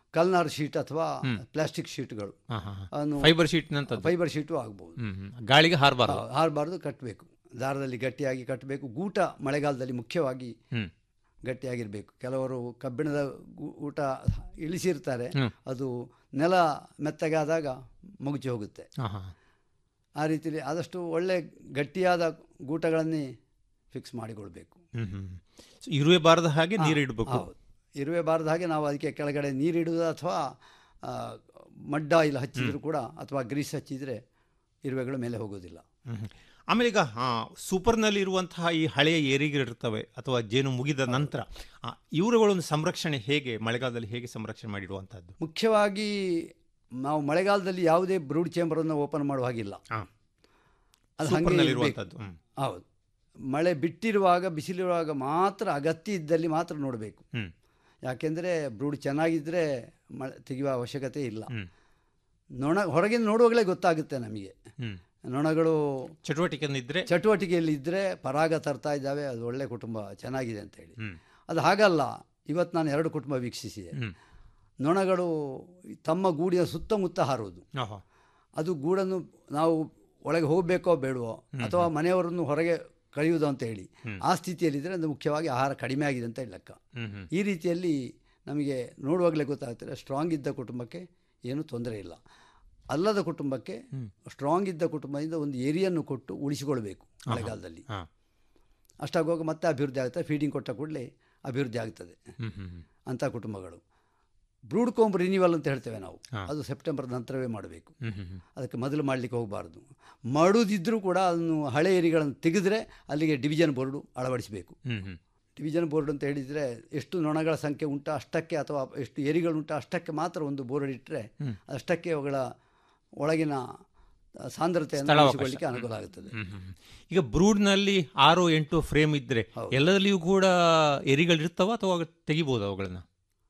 ಕಲ್ನಾರ್ ಶೀಟ್ ಅಥವಾ ಪ್ಲಾಸ್ಟಿಕ್ ಶೀಟ್ಗಳು ಅನ್ನು ಫೈಬರ್ ಶೀಟ್ ನಂತದ್ದು ಫೈಬರ್ ಶೀಟು ಆಗ್ಬೋದು ಹ್ಮ್ ಹ್ಮ್. ಗಾಳಿಗೆ ಹಾರಬಾರದು ಹಾರಬಾರ್ದು ಕಟ್ಟಬೇಕು ದಾರದಲ್ಲಿ ಗಟ್ಟಿಯಾಗಿ ಕಟ್ಟಬೇಕು ಗೂಟ ಮಳೆಗಾಲದಲ್ಲಿ ಮುಖ್ಯವಾಗಿ ಹ್ಮ್ ಗಟ್ಟಿಯಾಗಿರಬೇಕು ಕೆಲವರು ಕಬ್ಬಿಣದ ಗು- ಊಟ ಇಳಿಸಿರ್ತಾರೆ ಹ್ಮ್. ಅದು ನೆಲ ಮೆತ್ತಗಾದಾಗ ಮುಗುಚಿ ಹೋಗುತ್ತೆ ಹಾ ಹಾ ಆ ರೀತಿಯಲ್ಲಿ ಆದಷ್ಟು ಒಳ್ಳೆ ಗಟ್ಟಿಯಾದ ಗೂಟಗಳನ್ನೇ ಫಿಕ್ಸ್ ಮಾಡಿಕೊಳ್ಬೇಕು ಹ್ಮ್ ಹ್ಮ್ So, ಇರುವೆ ಬಾರದ ಹಾಗೆ ನೀರು ಇಡಬೇಕು ಹೌದು ಇರುವೆ ಬಾರದ ಹಾಗೆ ನಾವು ಅದಕ್ಕೆ ಕೆಳಗಡೆ ನೀರಿಡುವುದು ಅಥವಾ ಆ, ಮಡ್ಡ ಇಲ್ಲ ಹಚ್ಚಿದ್ರು ಕೂಡ ಅಥವಾ ಗ್ರೀಸ್ ಹಚ್ಚಿದರೆ ಇರುವೆಗಳು ಮೇಲೆ ಹೋಗೋದಿಲ್ಲ ಆಮೇಲೆ ಈಗ ಆ, ಸೂಪರ್ನಲ್ಲಿ ಇರುವಂತಹ ಈ ಹಳೆಯ ಏರಿಗಳಿರ್ತವೆ ಅಥವಾ ಜೇನು ಮುಗಿದ ನಂತರ ಆ, ಇವುಗಳೊಂದು ಸಂರಕ್ಷಣೆ ಹೇಗೆ ಮಳೆಗಾಲದಲ್ಲಿ ಹೇಗೆ ಸಂರಕ್ಷಣೆ ಮಾಡಿಡುವಂತಹದ್ದು ಮುಖ್ಯವಾಗಿ ನಾವು ಮಳೆಗಾಲದಲ್ಲಿ ಯಾವುದೇ ಬ್ರೂಡ್ ಚೇಂಬರನ್ನು ಓಪನ್ ಮಾಡುವ ಹಾಗಿಲ್ಲ ಹಾ. ಅದು ಹಾಗೆ ಸೂಪರ್ನಲ್ಲಿ ಇರ್ಬೇಕು. ಇರುವಂತಹದ್ದು ಹ್ಮ್. ಹೌದು ಮಳೆ ಬಿಟ್ಟಿರುವಾಗ ಬಿಸಿಲಿರುವಾಗ ಮಾತ್ರ ಅಗತ್ಯ ಇದ್ದಲ್ಲಿ ಮಾತ್ರ ನೋಡಬೇಕು ಹ್ಮ್ ಯಾಕೆಂದರೆ ಬ್ರೂಡ್ ಚೆನ್ನಾಗಿದ್ದರೆ ಮಳೆ ತೆಗೆಯುವ ಅವಶ್ಯಕತೆ ಇಲ್ಲ ಹ್ಮ್. ನೊಣ ಹೊರಗಿಂದ ನೋಡುವಾಗಲೇ ಗೊತ್ತಾಗುತ್ತೆ ನಮಗೆ ಹ್ಮ್ ನೊಣಗಳು ಚಟುವಟಿಕೆ ಇದ್ರೆ ಚಟುವಟಿಕೆಯಲ್ಲಿ ಇದ್ದರೆ ಪರಾಗ ತರ್ತಾ ಇದ್ದಾವೆ ಅದು ಒಳ್ಳೆ ಕುಟುಂಬ ಚೆನ್ನಾಗಿದೆ ಅಂತ ಹೇಳಿ ಹ್ಮ್ ಅದು ಹಾಗಲ್ಲ ಇವತ್ತು ನಾನು ಎರಡು ಕುಟುಂಬ ವೀಕ್ಷಿಸಿದೆ ಹ್ಮ್ ನೊಣಗಳು ತಮ್ಮ ಗೂಡಿನ ಸುತ್ತಮುತ್ತ ಹಾರೋದು ಓಹೋ. ಅದು ಗೂಡನ್ನು ನಾವು ಒಳಗೆ ಹೋಗಬೇಕೋ ಬೇಡವೋ ಅಥವಾ ಮನೆಯವರನ್ನು ಹೊರಗೆ ಕಳೆಯುವುದು ಅಂತ ಹೇಳಿ ಆ ಸ್ಥಿತಿಯಲ್ಲಿದ್ದರೆ ಅದು ಮುಖ್ಯವಾಗಿ ಆಹಾರ ಕಡಿಮೆ ಆಗಿದೆ ಅಂತ ಹೇಳಿ ಲೆಕ್ಕ ಹ್ಮ್ ಹ್ಮ್ ಈ ರೀತಿಯಲ್ಲಿ ನಮಗೆ ನೋಡುವಾಗಲೇ ಗೊತ್ತಾಗ್ತದೆ ಸ್ಟ್ರಾಂಗ್ ಇದ್ದ ಕುಟುಂಬಕ್ಕೆ ಏನೂ ತೊಂದರೆ ಇಲ್ಲ ಅಲ್ಲದ ಕುಟುಂಬಕ್ಕೆ ಸ್ಟ್ರಾಂಗ್ ಇದ್ದ ಕುಟುಂಬದಿಂದ ಒಂದು ಏರಿಯನ್ನು ಕೊಟ್ಟು ಉಳಿಸಿಕೊಳ್ಬೇಕು ಮಳೆಗಾಲದಲ್ಲಿ ಹಾ ಅಷ್ಟಾಗುವಾಗ ಮತ್ತೆ ಅಭಿವೃದ್ಧಿ ಆಗುತ್ತೆ ಫೀಡಿಂಗ್ ಕೊಟ್ಟ ಕೂಡಲೇ ಅಭಿವೃದ್ಧಿ ಆಗ್ತದೆ ಹ್ಮ್ ಹ್ಮ್ ಹ್ಮ್. ಅಂಥ ಕುಟುಂಬಗಳು ಬ್ರೂಡ್ ಕೋಂಬ್ ರಿನಿವಲ್ ಅಂತ ಹೇಳ್ತೇವೆ ನಾವು ಹಾ. ಅದು ಸೆಪ್ಟೆಂಬರ್ ನಂತರವೇ ಮಾಡಬೇಕು ಹ್ಮ್ ಹ್ಮ್ ಹ್ಮ್. ಅದಕ್ಕೆ ಮೊದಲು ಮಾಡಲಿಕ್ಕೆ ಹೋಗಬಾರ್ದು ಮಾಡುವುದಿದ್ದರೂ ಕೂಡ ಅದನ್ನು ಹಳೆ ಏರಿಗಳನ್ನು ತೆಗೆದರೆ ಅಲ್ಲಿಗೆ ಡಿವಿಷನ್ ಬೋರ್ಡು ಅಳವಡಿಸಬೇಕು ಹ್ಮ್ ಹ್ಮ್ ಡಿವಿಷನ್ ಬೋರ್ಡ್ ಅಂತ ಹೇಳಿದರೆ ಎಷ್ಟು ನೊಣಗಳ ಸಂಖ್ಯೆ ಉಂಟು ಅಷ್ಟಕ್ಕೆ ಅಥವಾ ಎಷ್ಟು ಏರಿಗಳುಂಟು ಅಷ್ಟಕ್ಕೆ ಮಾತ್ರ ಒಂದು ಬೋರ್ಡ್ ಇಟ್ಟರೆ ಅಷ್ಟಕ್ಕೆ ಅವುಗಳ ಒಳಗಿನ ಸಾಂದ್ರತೆಯನ್ನು ಸ್ಥಳಾವಕಾಶ. ಉಳಿಸಿಕೊಳ್ಳಿಕ್ಕೆ ಅನುಕೂಲ ಆಗುತ್ತದೆ ಹ್ಮ್ ಹ್ಮ್. ಈಗ ಬ್ರೂಡ್ನಲ್ಲಿ ಆರು ಎಂಟು ಫ್ರೇಮ್ ಇದ್ರೆ ಎಲ್ಲದಲ್ಲಿಯೂ ಕೂಡ ಎರಿಗಳಿರ್ತಾವ ಅಥವಾ ತೆಗಿಬಹುದು ಅವುಗಳನ್ನ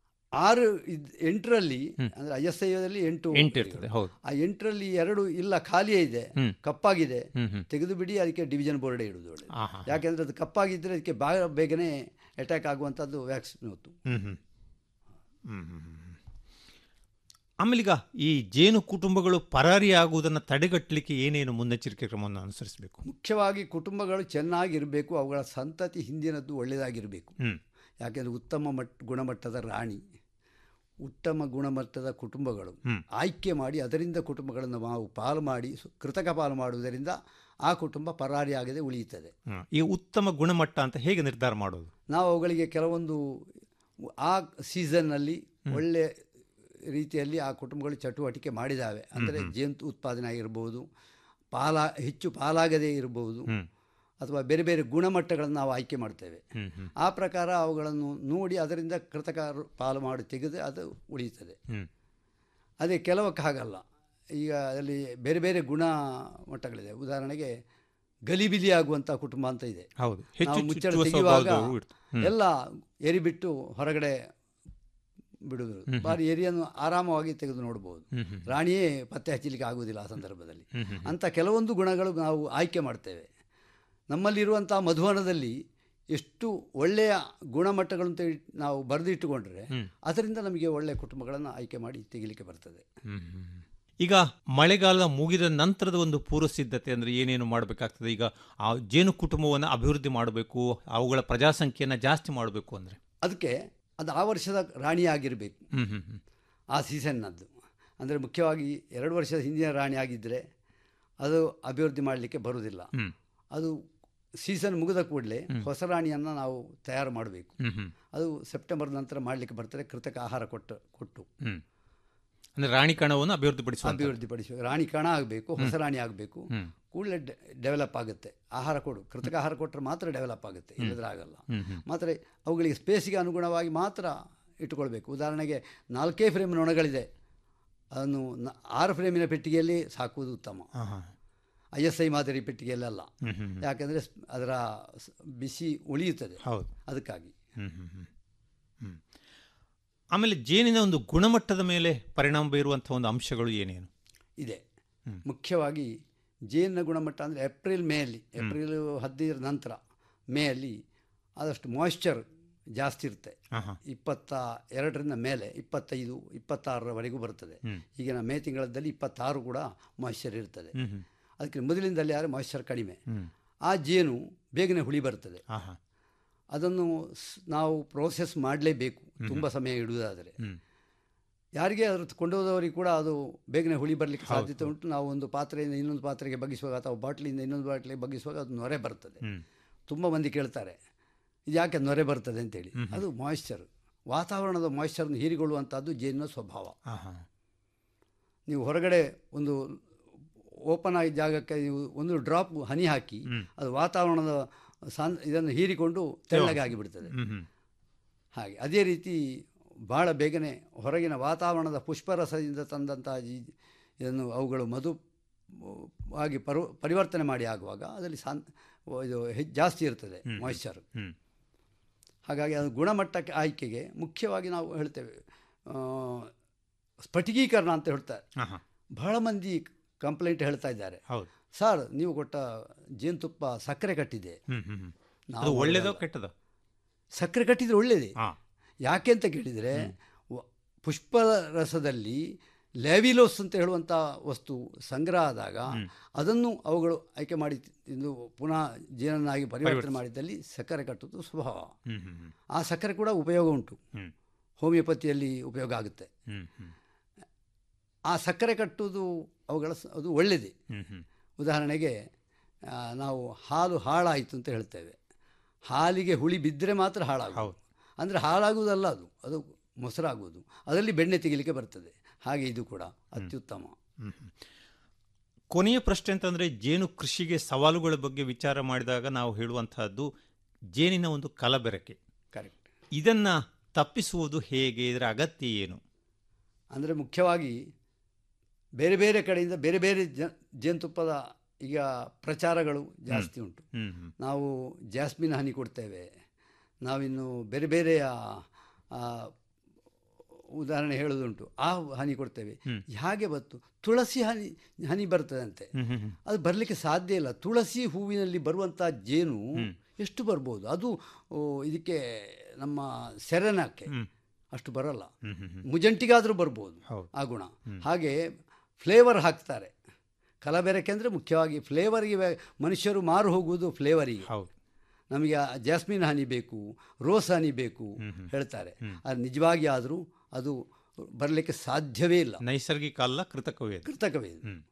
ಆರು ಇದ್ ಎಂಟರಲ್ಲಿ ಅಂದರೆ ಐ ಎಸ್ ಐದಲ್ಲಿ ಎಂಟು ಎಂಟು ಇರ್ತದೆ ಹೌದು ಆ ಎಂಟರಲ್ಲಿ ಎರಡು ಇಲ್ಲ ಖಾಲಿಯೇ ಇದೆ ಹ್ಮ್. ಕಪ್ಪಾಗಿದೆ ಹ್ಮ್ ಹ್ಮ್ ತೆಗೆದು ಬಿಡಿ ಅದಕ್ಕೆ ಡಿವಿಷನ್ ಬೋರ್ಡೇ ಇಡುವುದು ಒಳ್ಳೆ ಆಹಾ. ಯಾಕೆಂದರೆ ಅದು ಕಪ್ಪಾಗಿದ್ದರೆ ಅದಕ್ಕೆ ಬಾ ಬೇಗನೆ ಅಟ್ಯಾಕ್ ಆಗುವಂಥದ್ದು ವ್ಯಾಕ್ಸಿನ್ ಹೊತ್ತು ಹ್ಮ್ ಹ್ಮ್ ಹ್ಮ್ ಹ್ಮ್ ಹ್ಮ್. ಆಮೇಲೆ ಈಗ ಈ ಜೇನು ಕುಟುಂಬಗಳು ಪರಾರಿಯಾಗುವುದನ್ನು ತಡೆಗಟ್ಟಲಿಕ್ಕೆ ಏನೇನು ಮುನ್ನೆಚ್ಚರಿಕೆ ಕ್ರಮವನ್ನು ಅನುಸರಿಸಬೇಕು ಮುಖ್ಯವಾಗಿ ಕುಟುಂಬಗಳು ಚೆನ್ನಾಗಿರಬೇಕು ಅವುಗಳ ಸಂತತಿ ಹಿಂದಿನದ್ದು ಒಳ್ಳೆಯದಾಗಿರಬೇಕು ಹ್ಮ್ ಯಾಕೆಂದರೆ ಉತ್ತಮ ಮಟ್ ಗುಣಮಟ್ಟದ ರಾಣಿ ಉತ್ತಮ ಗುಣಮಟ್ಟದ ಕುಟುಂಬಗಳು ಹ್ಮ್. ಆಯ್ಕೆ ಮಾಡಿ ಅದರಿಂದ ಕುಟುಂಬಗಳನ್ನು ನಾವು ಪಾಲು ಮಾಡಿ ಸು- ಕೃತಕ ಪಾಲು ಮಾಡುವುದರಿಂದ ಆ ಕುಟುಂಬ ಪರಾರಿಯಾಗದೆ ಉಳಿಯುತ್ತದೆ ಹ್ಮ್. ಈ ಉತ್ತಮ ಗುಣಮಟ್ಟ ಅಂತ ಹೇಗೆ ನಿರ್ಧಾರ ಮಾಡೋದು ನಾವು ಅವುಗಳಿಗೆ ಕೆಲವೊಂದು ಆ ಸೀಸನ್ನಲ್ಲಿ ಒಳ್ಳೆ ರೀತಿಯಲ್ಲಿ ಆ ಕುಟುಂಬಗಳು ಚಟುವಟಿಕೆ ಮಾಡಿದ್ದಾವೆ ಅಂದರೆ ಜೇನು ಉತ್ಪಾದನೆ ಆಗಿರ್ಬೋದು ಪಾಲ ಹೆಚ್ಚು ಪಾಲಾಗದೇ ಇರಬಹುದು ಹ್ಮ್ ಅಥವಾ ಬೇರೆ ಬೇರೆ ಗುಣಮಟ್ಟಗಳನ್ನು ನಾವು ಆಯ್ಕೆ ಮಾಡ್ತೇವೆ ಹ್ಮ್ ಹ್ಮ್ ಆ ಪ್ರಕಾರ ಅವುಗಳನ್ನು ನೋಡಿ ಅದರಿಂದ ಕೃತಕ ರು- ಪಾಲು ಮಾಡಿ ತೆಗೆದು ಅದು ಉಳಿಯುತ್ತದೆ ಹ್ಮ್ ಅದೇ ಕೆಲವಕ್ಕೆ ಹಾಗಲ್ಲ ಈಗ ಅಲ್ಲಿ ಬೇರೆ ಬೇರೆ ಗುಣಮಟ್ಟಗಳಿದೆ ಉದಾಹರಣೆಗೆ ಗಲಿಬಿಲಿ ಆಗುವಂಥ ಕುಟುಂಬ ಅಂತ ಇದೆ ಹೌದು ಹೆಚ್ಚು ನಾವು ಮುಚ್ಚಳ ಚುಚ್ಚುವ ತೆಗೆಯುವಾಗ ಸ್ವಭಾವದವರು ಇರ್ತಾರೆ. ಹ್ಮ್. ಎಲ್ಲ ಎರಿ ಬಿಟ್ಟು ಹೊರಗಡೆ ಬಿಡುವುದು ಬಾರಿ ಎರಿಯನ್ನು ಆರಾಮವಾಗಿ ತೆಗೆದು ನೋಡಬಹುದು ಹ್ಮ್ ಹ್ಮ್ ರಾಣಿಯೇ ಪತ್ತೆ ಹಚ್ಚಲಿಕ್ಕೆ ಆಗುವುದಿಲ್ಲ ಆ ಸಂದರ್ಭದಲ್ಲಿ ಹ್ಮ್ ಹ್ಮ್ ಅಂಥ ಕೆಲವೊಂದು ಗುಣಗಳು ನಾವು ಆಯ್ಕೆ ಮಾಡ್ತೇವೆ ನಮ್ಮಲ್ಲಿರುವಂಥ ಮಧುವನದಲ್ಲಿ ಎಷ್ಟು ಒಳ್ಳೆಯ ಗುಣಮಟ್ಟಗಳು ಅಂತ ಇಟ್- ನಾವು ಬರೆದಿಟ್ಟುಕೊಂಡ್ರೆ ಹ್ಮ್. ಅದರಿಂದ ನಮಗೆ ಒಳ್ಳೆಯ ಕುಟುಂಬಗಳನ್ನು ಆಯ್ಕೆ ಮಾಡಿ ತೆಗಿಲಿಕ್ಕೆ ಬರ್ತದೆ ಹ್ಮ್ ಹ್ಮ್ ಹ್ಮ್. ಈಗ ಮಳೆಗಾಲ ಮುಗಿದ ನಂತರದ ಒಂದು ಪೂರ್ವ ಸಿದ್ಧತೆ ಅಂದ್ರೆ ಏನೇನು ಮಾಡಬೇಕಾಗ್ತದೆ ಈಗ ಆ ಜೇನು ಕುಟುಂಬವನ್ನು ಅಭಿವೃದ್ಧಿ ಮಾಡಬೇಕು ಅವುಗಳ ಪ್ರಜಾಸಂಖ್ಯೆಯನ್ನು ಜಾಸ್ತಿ ಮಾಡಬೇಕು ಅಂದ್ರೆ ಅದಕ್ಕೆ ಅದು ಆ ವರ್ಷದ ರಾಣಿಯಾಗಿರಬೇಕು ಹ್ಮ್ ಹ್ಮ್ ಹ್ಮ್ ಆ ಸೀಸನ್ನದ್ದು ಅಂದರೆ ಮುಖ್ಯವಾಗಿ ಎರಡು ವರ್ಷದ ಹಿಂದಿನ ರಾಣಿ ಆಗಿದ್ದರೆ ಅದು ಅಭಿವೃದ್ಧಿ ಮಾಡಲಿಕ್ಕೆ ಬರುವುದಿಲ್ಲ ಹ್ಮ್ ಅದು ಸೀಸನ್ ಮುಗಿದ ಕೂಡಲೇ ಹೊಸ ರಾಣಿಯನ್ನು ನಾವು ತಯಾರು ಮಾಡಬೇಕು ಹ್ಮ್ ಹ್ಮ್ ಅದು ಸೆಪ್ಟೆಂಬರ್ ನಂತರ ಮಾಡಲಿಕ್ಕೆ ಬರ್ತಾರೆ ಕೃತಕ ಆಹಾರ ಕೊಟ್ಟು ಕೊಟ್ಟು ಹ್ಮ್ ಅಂದ್ರೆ ರಾಣಿ ಕಣವನ್ನು ಅಭಿವೃದ್ಧಿಪಡಿಸುವ ಅಭಿವೃದ್ಧಿಪಡಿಸಬೇಕು ರಾಣಿ ಕಣ ಆಗಬೇಕು ಹೊಸ ರಾಣಿ ಆಗಬೇಕು ಹ್ಮ್ ಕೂಡಲೇ ಡೆವಲಪ್ ಆಗುತ್ತೆ ಆಹಾರ ಕೊಡು ಕೃತಕ ಆಹಾರ ಕೊಟ್ಟರೆ ಮಾತ್ರ ಡೆವಲಪ್ ಆಗುತ್ತೆ ಇಲ್ಲದ್ರೆ ಆಗಲ್ಲ ಹ್ಮ್ ಹ್ಮ್ ಮಾತ್ರ ಅವುಗಳಿಗೆ ಸ್ಪೇಸಿಗೆ ಅನುಗುಣವಾಗಿ ಮಾತ್ರ ಇಟ್ಟುಕೊಳ್ಬೇಕು ಉದಾಹರಣೆಗೆ ನಾಲ್ಕೇ ಫ್ರೇಮ್ ನೊಣಗಳಿದೆ ಅದನ್ನು ನ- ಆರು ಫ್ರೇಮಿನ ಪೆಟ್ಟಿಗೆಯಲ್ಲಿ ಸಾಕುವುದು ಉತ್ತಮ ಹಾ ಹಾ ಐ ಎಸ್ ಐ ಮಾದರಿ ಪೆಟ್ಟಿಗೆಯಲ್ಲೆಲ್ಲ ಹ್ಮ್ ಹ್ಮ್ ಹ್ಮ್. ಯಾಕೆಂದರೆ ಅದರ ಸ್- ಬಿಸಿ ಉಳಿಯುತ್ತದೆ ಹೌದು ಅದಕ್ಕಾಗಿ ಹ್ಮ್ ಹ್ಮ್ ಹ್ಮ್ ಹ್ಮ್ ಆಮೇಲೆ ಜೇನಿನ ಒಂದು ಗುಣಮಟ್ಟದ ಮೇಲೆ ಪರಿಣಾಮ ಬೀರುವಂತಹ ಒಂದು ಅಂಶಗಳು ಏನೇನು ಇದೆ ಹ್ಮ್. ಮುಖ್ಯವಾಗಿ ಜೇನಿನ ಗುಣಮಟ್ಟ ಅಂದರೆ ಏಪ್ರಿಲ್ ಮೇಯಲ್ಲಿ ಏಪ್ರಿಲ್ ಹದಿನೈದರ ನಂತರ ಮೇಯಲ್ಲಿ ಆದಷ್ಟು ಮಾಯ್ಶ್ಚರ್ ಜಾಸ್ತಿ ಇರುತ್ತೆ ಆಹಾ. ಇಪ್ಪತ್ತ ಎರಡರಿಂದ ಮೇಲೆ ಇಪ್ಪತ್ತೈದು ಇಪ್ಪತ್ತಾರರವರೆಗೂ ಬರ್ತದೆ ಹ್ಮ್. ಈಗಿನ ಮೇ ತಿಂಗಳಲ್ಲಿ ಇಪ್ಪತ್ತಾರು ಕೂಡ ಮಾಯಿಶ್ಚರ್ ಇರ್ತದೆ ಹ್ಮ್ ಹ್ಮ್. ಅದಕ್ಕೆ ಮೊದಲಿಂದಲೇ ಯಾರು ಮಾಯಿಶ್ಚರ್ ಕಡಿಮೆ ಹ್ಮ್. ಆ ಜೇನು ಬೇಗನೆ ಹುಳಿ ಬರ್ತದೆ ಆಹಾ. ಅದನ್ನು ಸ್- ನಾವು ಪ್ರೋಸೆಸ್ ಮಾಡಲೇಬೇಕು ತುಂಬ ಸಮಯ ಇಡುವುದಾದರೆ ಹ್ಮ್. ಯಾರಿಗೆ ಅದ್ರ ಕೊಂಡೋದವರಿಗೆ ಕೂಡ ಅದು ಬೇಗನೆ ಹುಳಿ ಬರಲಿಕ್ಕೆ ಸಾಧ್ಯತೆ ಉಂಟು ನಾವು ಒಂದು ಪಾತ್ರೆಯಿಂದ ಇನ್ನೊಂದು ಪಾತ್ರೆಗೆ ಬಗ್ಗಿಸುವಾಗ ಅಥವಾ ಬಾಟ್ಲಿಯಿಂದ ಇನ್ನೊಂದು ಬಾಟ್ಲಿಗೆ ಬಗ್ಗಿಸುವಾಗ ಅದು ನೊರೆ ಬರ್ತದೆ ಹ್ಮ್. ತುಂಬ ಮಂದಿ ಕೇಳ್ತಾರೆ ಇದು ಯಾಕೆ ನೊರೆ ಬರ್ತದೆ ಅಂತೇಳಿ ಅದು ಮಾಯಿಶ್ಚರ್ ವಾತಾವರಣದ ಮಾಯಿಶ್ಚರ್ನ ಹೀರಿಕೊಳ್ಳುವಂಥದ್ದು ಜೇನಿನ ಸ್ವಭಾವ ಆಹಾ. ನೀವು ಹೊರಗಡೆ ಒಂದು ಓಪನ್ ಆಗಿ ಜಾಗಕ್ಕೆ ನೀವು ಒಂದು ಡ್ರಾಪ್ ಹನಿ ಹಾಕಿ ಹ್ಮ್. ಅದು ವಾತಾವರಣದ ಸಾನ್ ಇದನ್ನು ಹೀರಿಕೊಂಡು ತೆಳ್ಳಗೆ ಆಗಿಬಿಡ್ತದೆ ಹ್ಮ್ ಹ್ಮ್. ಹಾಗೆ ಅದೇ ರೀತಿ ಭಾಳ ಬೇಗನೆ ಹೊರಗಿನ ವಾತಾವರಣದ ಪುಷ್ಪರಸದಿಂದ ತಂದಂಥ ಈ ಇದನ್ನು ಅವುಗಳು ಮಧು ಆಗಿ ಪರು ಪರಿವರ್ತನೆ ಮಾಡಿ ಆಗುವಾಗ ಅದರಲ್ಲಿ ಸಾನ್ ಇದು ಹೆಚ್ಚು ಜಾಸ್ತಿ ಇರ್ತದೆ ಹ್ಮ್. ಮಾಯಿಶ್ಚರ್ ಹ್ಮ್. ಹಾಗಾಗಿ ಅದು ಗುಣಮಟ್ಟಕ್ಕೆ ಆಯ್ಕೆಗೆ ಮುಖ್ಯವಾಗಿ ನಾವು ಹೇಳ್ತೇವೆ ಆ, ಸ್ಫಟಿಕೀಕರಣ ಅಂತ ಹೇಳ್ತಾರೆ ಆಹಾ. ಬಹಳ ಮಂದಿ ಕಂಪ್ಲೇಂಟ್ ಹೇಳ್ತಾ ಇದ್ದಾರೆ ಹೌದು ಸರ್ ನೀವು ಕೊಟ್ಟ ಜೇನುತುಪ್ಪ ಸಕ್ಕರೆ ಕಟ್ಟಿದೆ ಹ್ಮ್ ಹ್ಮ್ ಹ್ಮ್. ನಾವು ಅದು ಒಳ್ಳೇದೋ ಹೇಳಲ್ಲ. ಕೆಟ್ಟದೋ ಸಕ್ಕರೆ ಕಟ್ಟಿದ್ರೆ ಒಳ್ಳೆಯದೇ ಹಾ ಯಾಕೆ ಅಂತ ಕೇಳಿದರೆ ವ- ಪುಷ್ಪರಸದಲ್ಲಿ ಲ್ಯಾವಿಲೋಸ್ ಅಂತ ಹೇಳುವಂಥ ವಸ್ತು ಸಂಗ್ರಹ ಆದಾಗ ಅದನ್ನು ಅವುಗಳು ಆಯ್ಕೆ ಮಾಡಿ ಇದು ಪುನಃ ಜೇನನ್ನಾಗಿ ಪರಿವರ್ತನೆ ಮಾಡಿದ್ದಲ್ಲಿ ಸಕ್ಕರೆ ಕಟ್ಟುವುದು ಸ್ವಭಾವ ಹ್ಮ್ ಹ್ಮ್ ಹ್ಮ್. ಆ ಸಕ್ಕರೆ ಕೂಡ ಉಪಯೋಗ ಉಂಟು ಹ್ಮ್. ಹೋಮಿಯೋಪತಿಯಲ್ಲಿ ಉಪಯೋಗ ಆಗುತ್ತೆ ಹ್ಮ್ ಹ್ಮ್. ಆ ಸಕ್ಕರೆ ಕಟ್ಟುವುದು ಅವುಗಳ ಸ- ಅದು ಒಳ್ಳೆಯದೇ ಹ್ಮ್ ಹ್ಮ್. ಉದಾಹರಣೆಗೆ ಆ, ನಾವು ಹಾಲು ಹಾಳಾಯಿತು ಅಂತ ಹೇಳ್ತೇವೆ ಹಾಲಿಗೆ ಹುಳಿ ಬಿದ್ದರೆ ಮಾತ್ರ ಹಾಳಾಗೋದು ಹೌದು. ಅಂದರೆ ಹಾಳಾಗುವುದಲ್ಲ ಅದು ಅದು ಮೊಸರಾಗುವುದು ಅದರಲ್ಲಿ ಬೆಣ್ಣೆ ತೆಗಿಲಿಕ್ಕೆ ಬರ್ತದೆ ಹಾಗೆ ಇದು ಕೂಡ ಅತ್ಯುತ್ತಮ ಹ್ಮ್ ಹ್ಮ್. ಕೊನೆಯ ಪ್ರಶ್ನೆ ಅಂತಂದ್ರೆ ಜೇನು ಕೃಷಿಗೆ ಸವಾಲುಗಳ ಬಗ್ಗೆ ವಿಚಾರ ಮಾಡಿದಾಗ ನಾವು ಹೇಳುವಂತಹದ್ದು ಜೇನಿನ ಒಂದು ಕಲಬೆರಕೆ ಕರೆಕ್ಟ್ ಇದನ್ನ ತಪ್ಪಿಸುವುದು ಹೇಗೆ ಇದರ ಅಗತ್ಯ ಏನು ಅಂದರೆ ಮುಖ್ಯವಾಗಿ ಬೇರೆ ಬೇರೆ ಕಡೆಯಿಂದ ಬೇರೆ ಬೇರೆ ಜ ಜೇನುತುಪ್ಪದ ಈಗ ಪ್ರಚಾರಗಳು ಜಾಸ್ತಿ ಉಂಟು ಹ್ಮ್ ಹ್ಮ್. ನಾವು ಜಾಸ್ಮಿನ್ ಹನಿ ಕೊಡ್ತೇವೆ ನಾವಿನ್ನು ಬೇರೆ ಬೇರೆಯ ಆ, ಉದಾಹರಣೆ ಹೇಳೋದುಂಟು ಆ ಹನಿ ಕೊಡ್ತೇವೆ ಹ್ಮ್. ಹಾಗೆ ಬತ್ತು ತುಳಸಿ ಹನಿ ಹನಿ ಬರ್ತದಂತೆ ಹ್ಮ್ ಹ್ಮ್ ಹ್ಮ್. ಅದು ಬರಲಿಕ್ಕೆ ಸಾಧ್ಯ ಇಲ್ಲ ತುಳಸಿ ಹೂವಿನಲ್ಲಿ ಬರುವಂಥ ಜೇನು ಹ್ಮ್. ಎಷ್ಟು ಬರ್ಬೋದು ಅದು ಓ, ಇದಕ್ಕೆ ನಮ್ಮ ಸೆರೆನಕ್ಕೆ ಹ್ಮ್. ಅಷ್ಟು ಬರಲ್ಲ ಹ್ಮ್ ಹ್ಮ್ ಹ್ಮ್. ಮುಜಂಟಿಗಾದರೂ ಬರ್ಬೋದು ಹೌದು. ಆ ಗುಣ ಹಾಗೆ ಫ್ಲೇವರ್ ಹಾಕ್ತಾರೆ ಕಲಬೆರಕೆ ಅಂದರೆ ಮುಖ್ಯವಾಗಿ ಫ್ಲೇವರಿಗೆ ವೇ- ಮನುಷ್ಯರು ಮಾರು ಹೋಗುವುದು ಫ್ಲೇವರಿಗೆ ಹೌದು ನಮಗೆ ಆ ಜಾಸ್ಮಿನ್ ಹನಿ ಬೇಕು ರೋಸ್ ಹನಿ ಬೇಕು ಹೇಳ್ತಾರೆ ಅದು ನಿಜವಾಗಿ ಆದರೂ ಅದು ಬರಲಿಕ್ಕೆ ಸಾಧ್ಯವೇ ಇಲ್ಲ ನೈಸರ್ಗಿಕ ಅಲ್ಲ ಕೃತಕವೇ ಅದು. ಕೃತಕವೇ ಇದು. ಹ್ಮ್.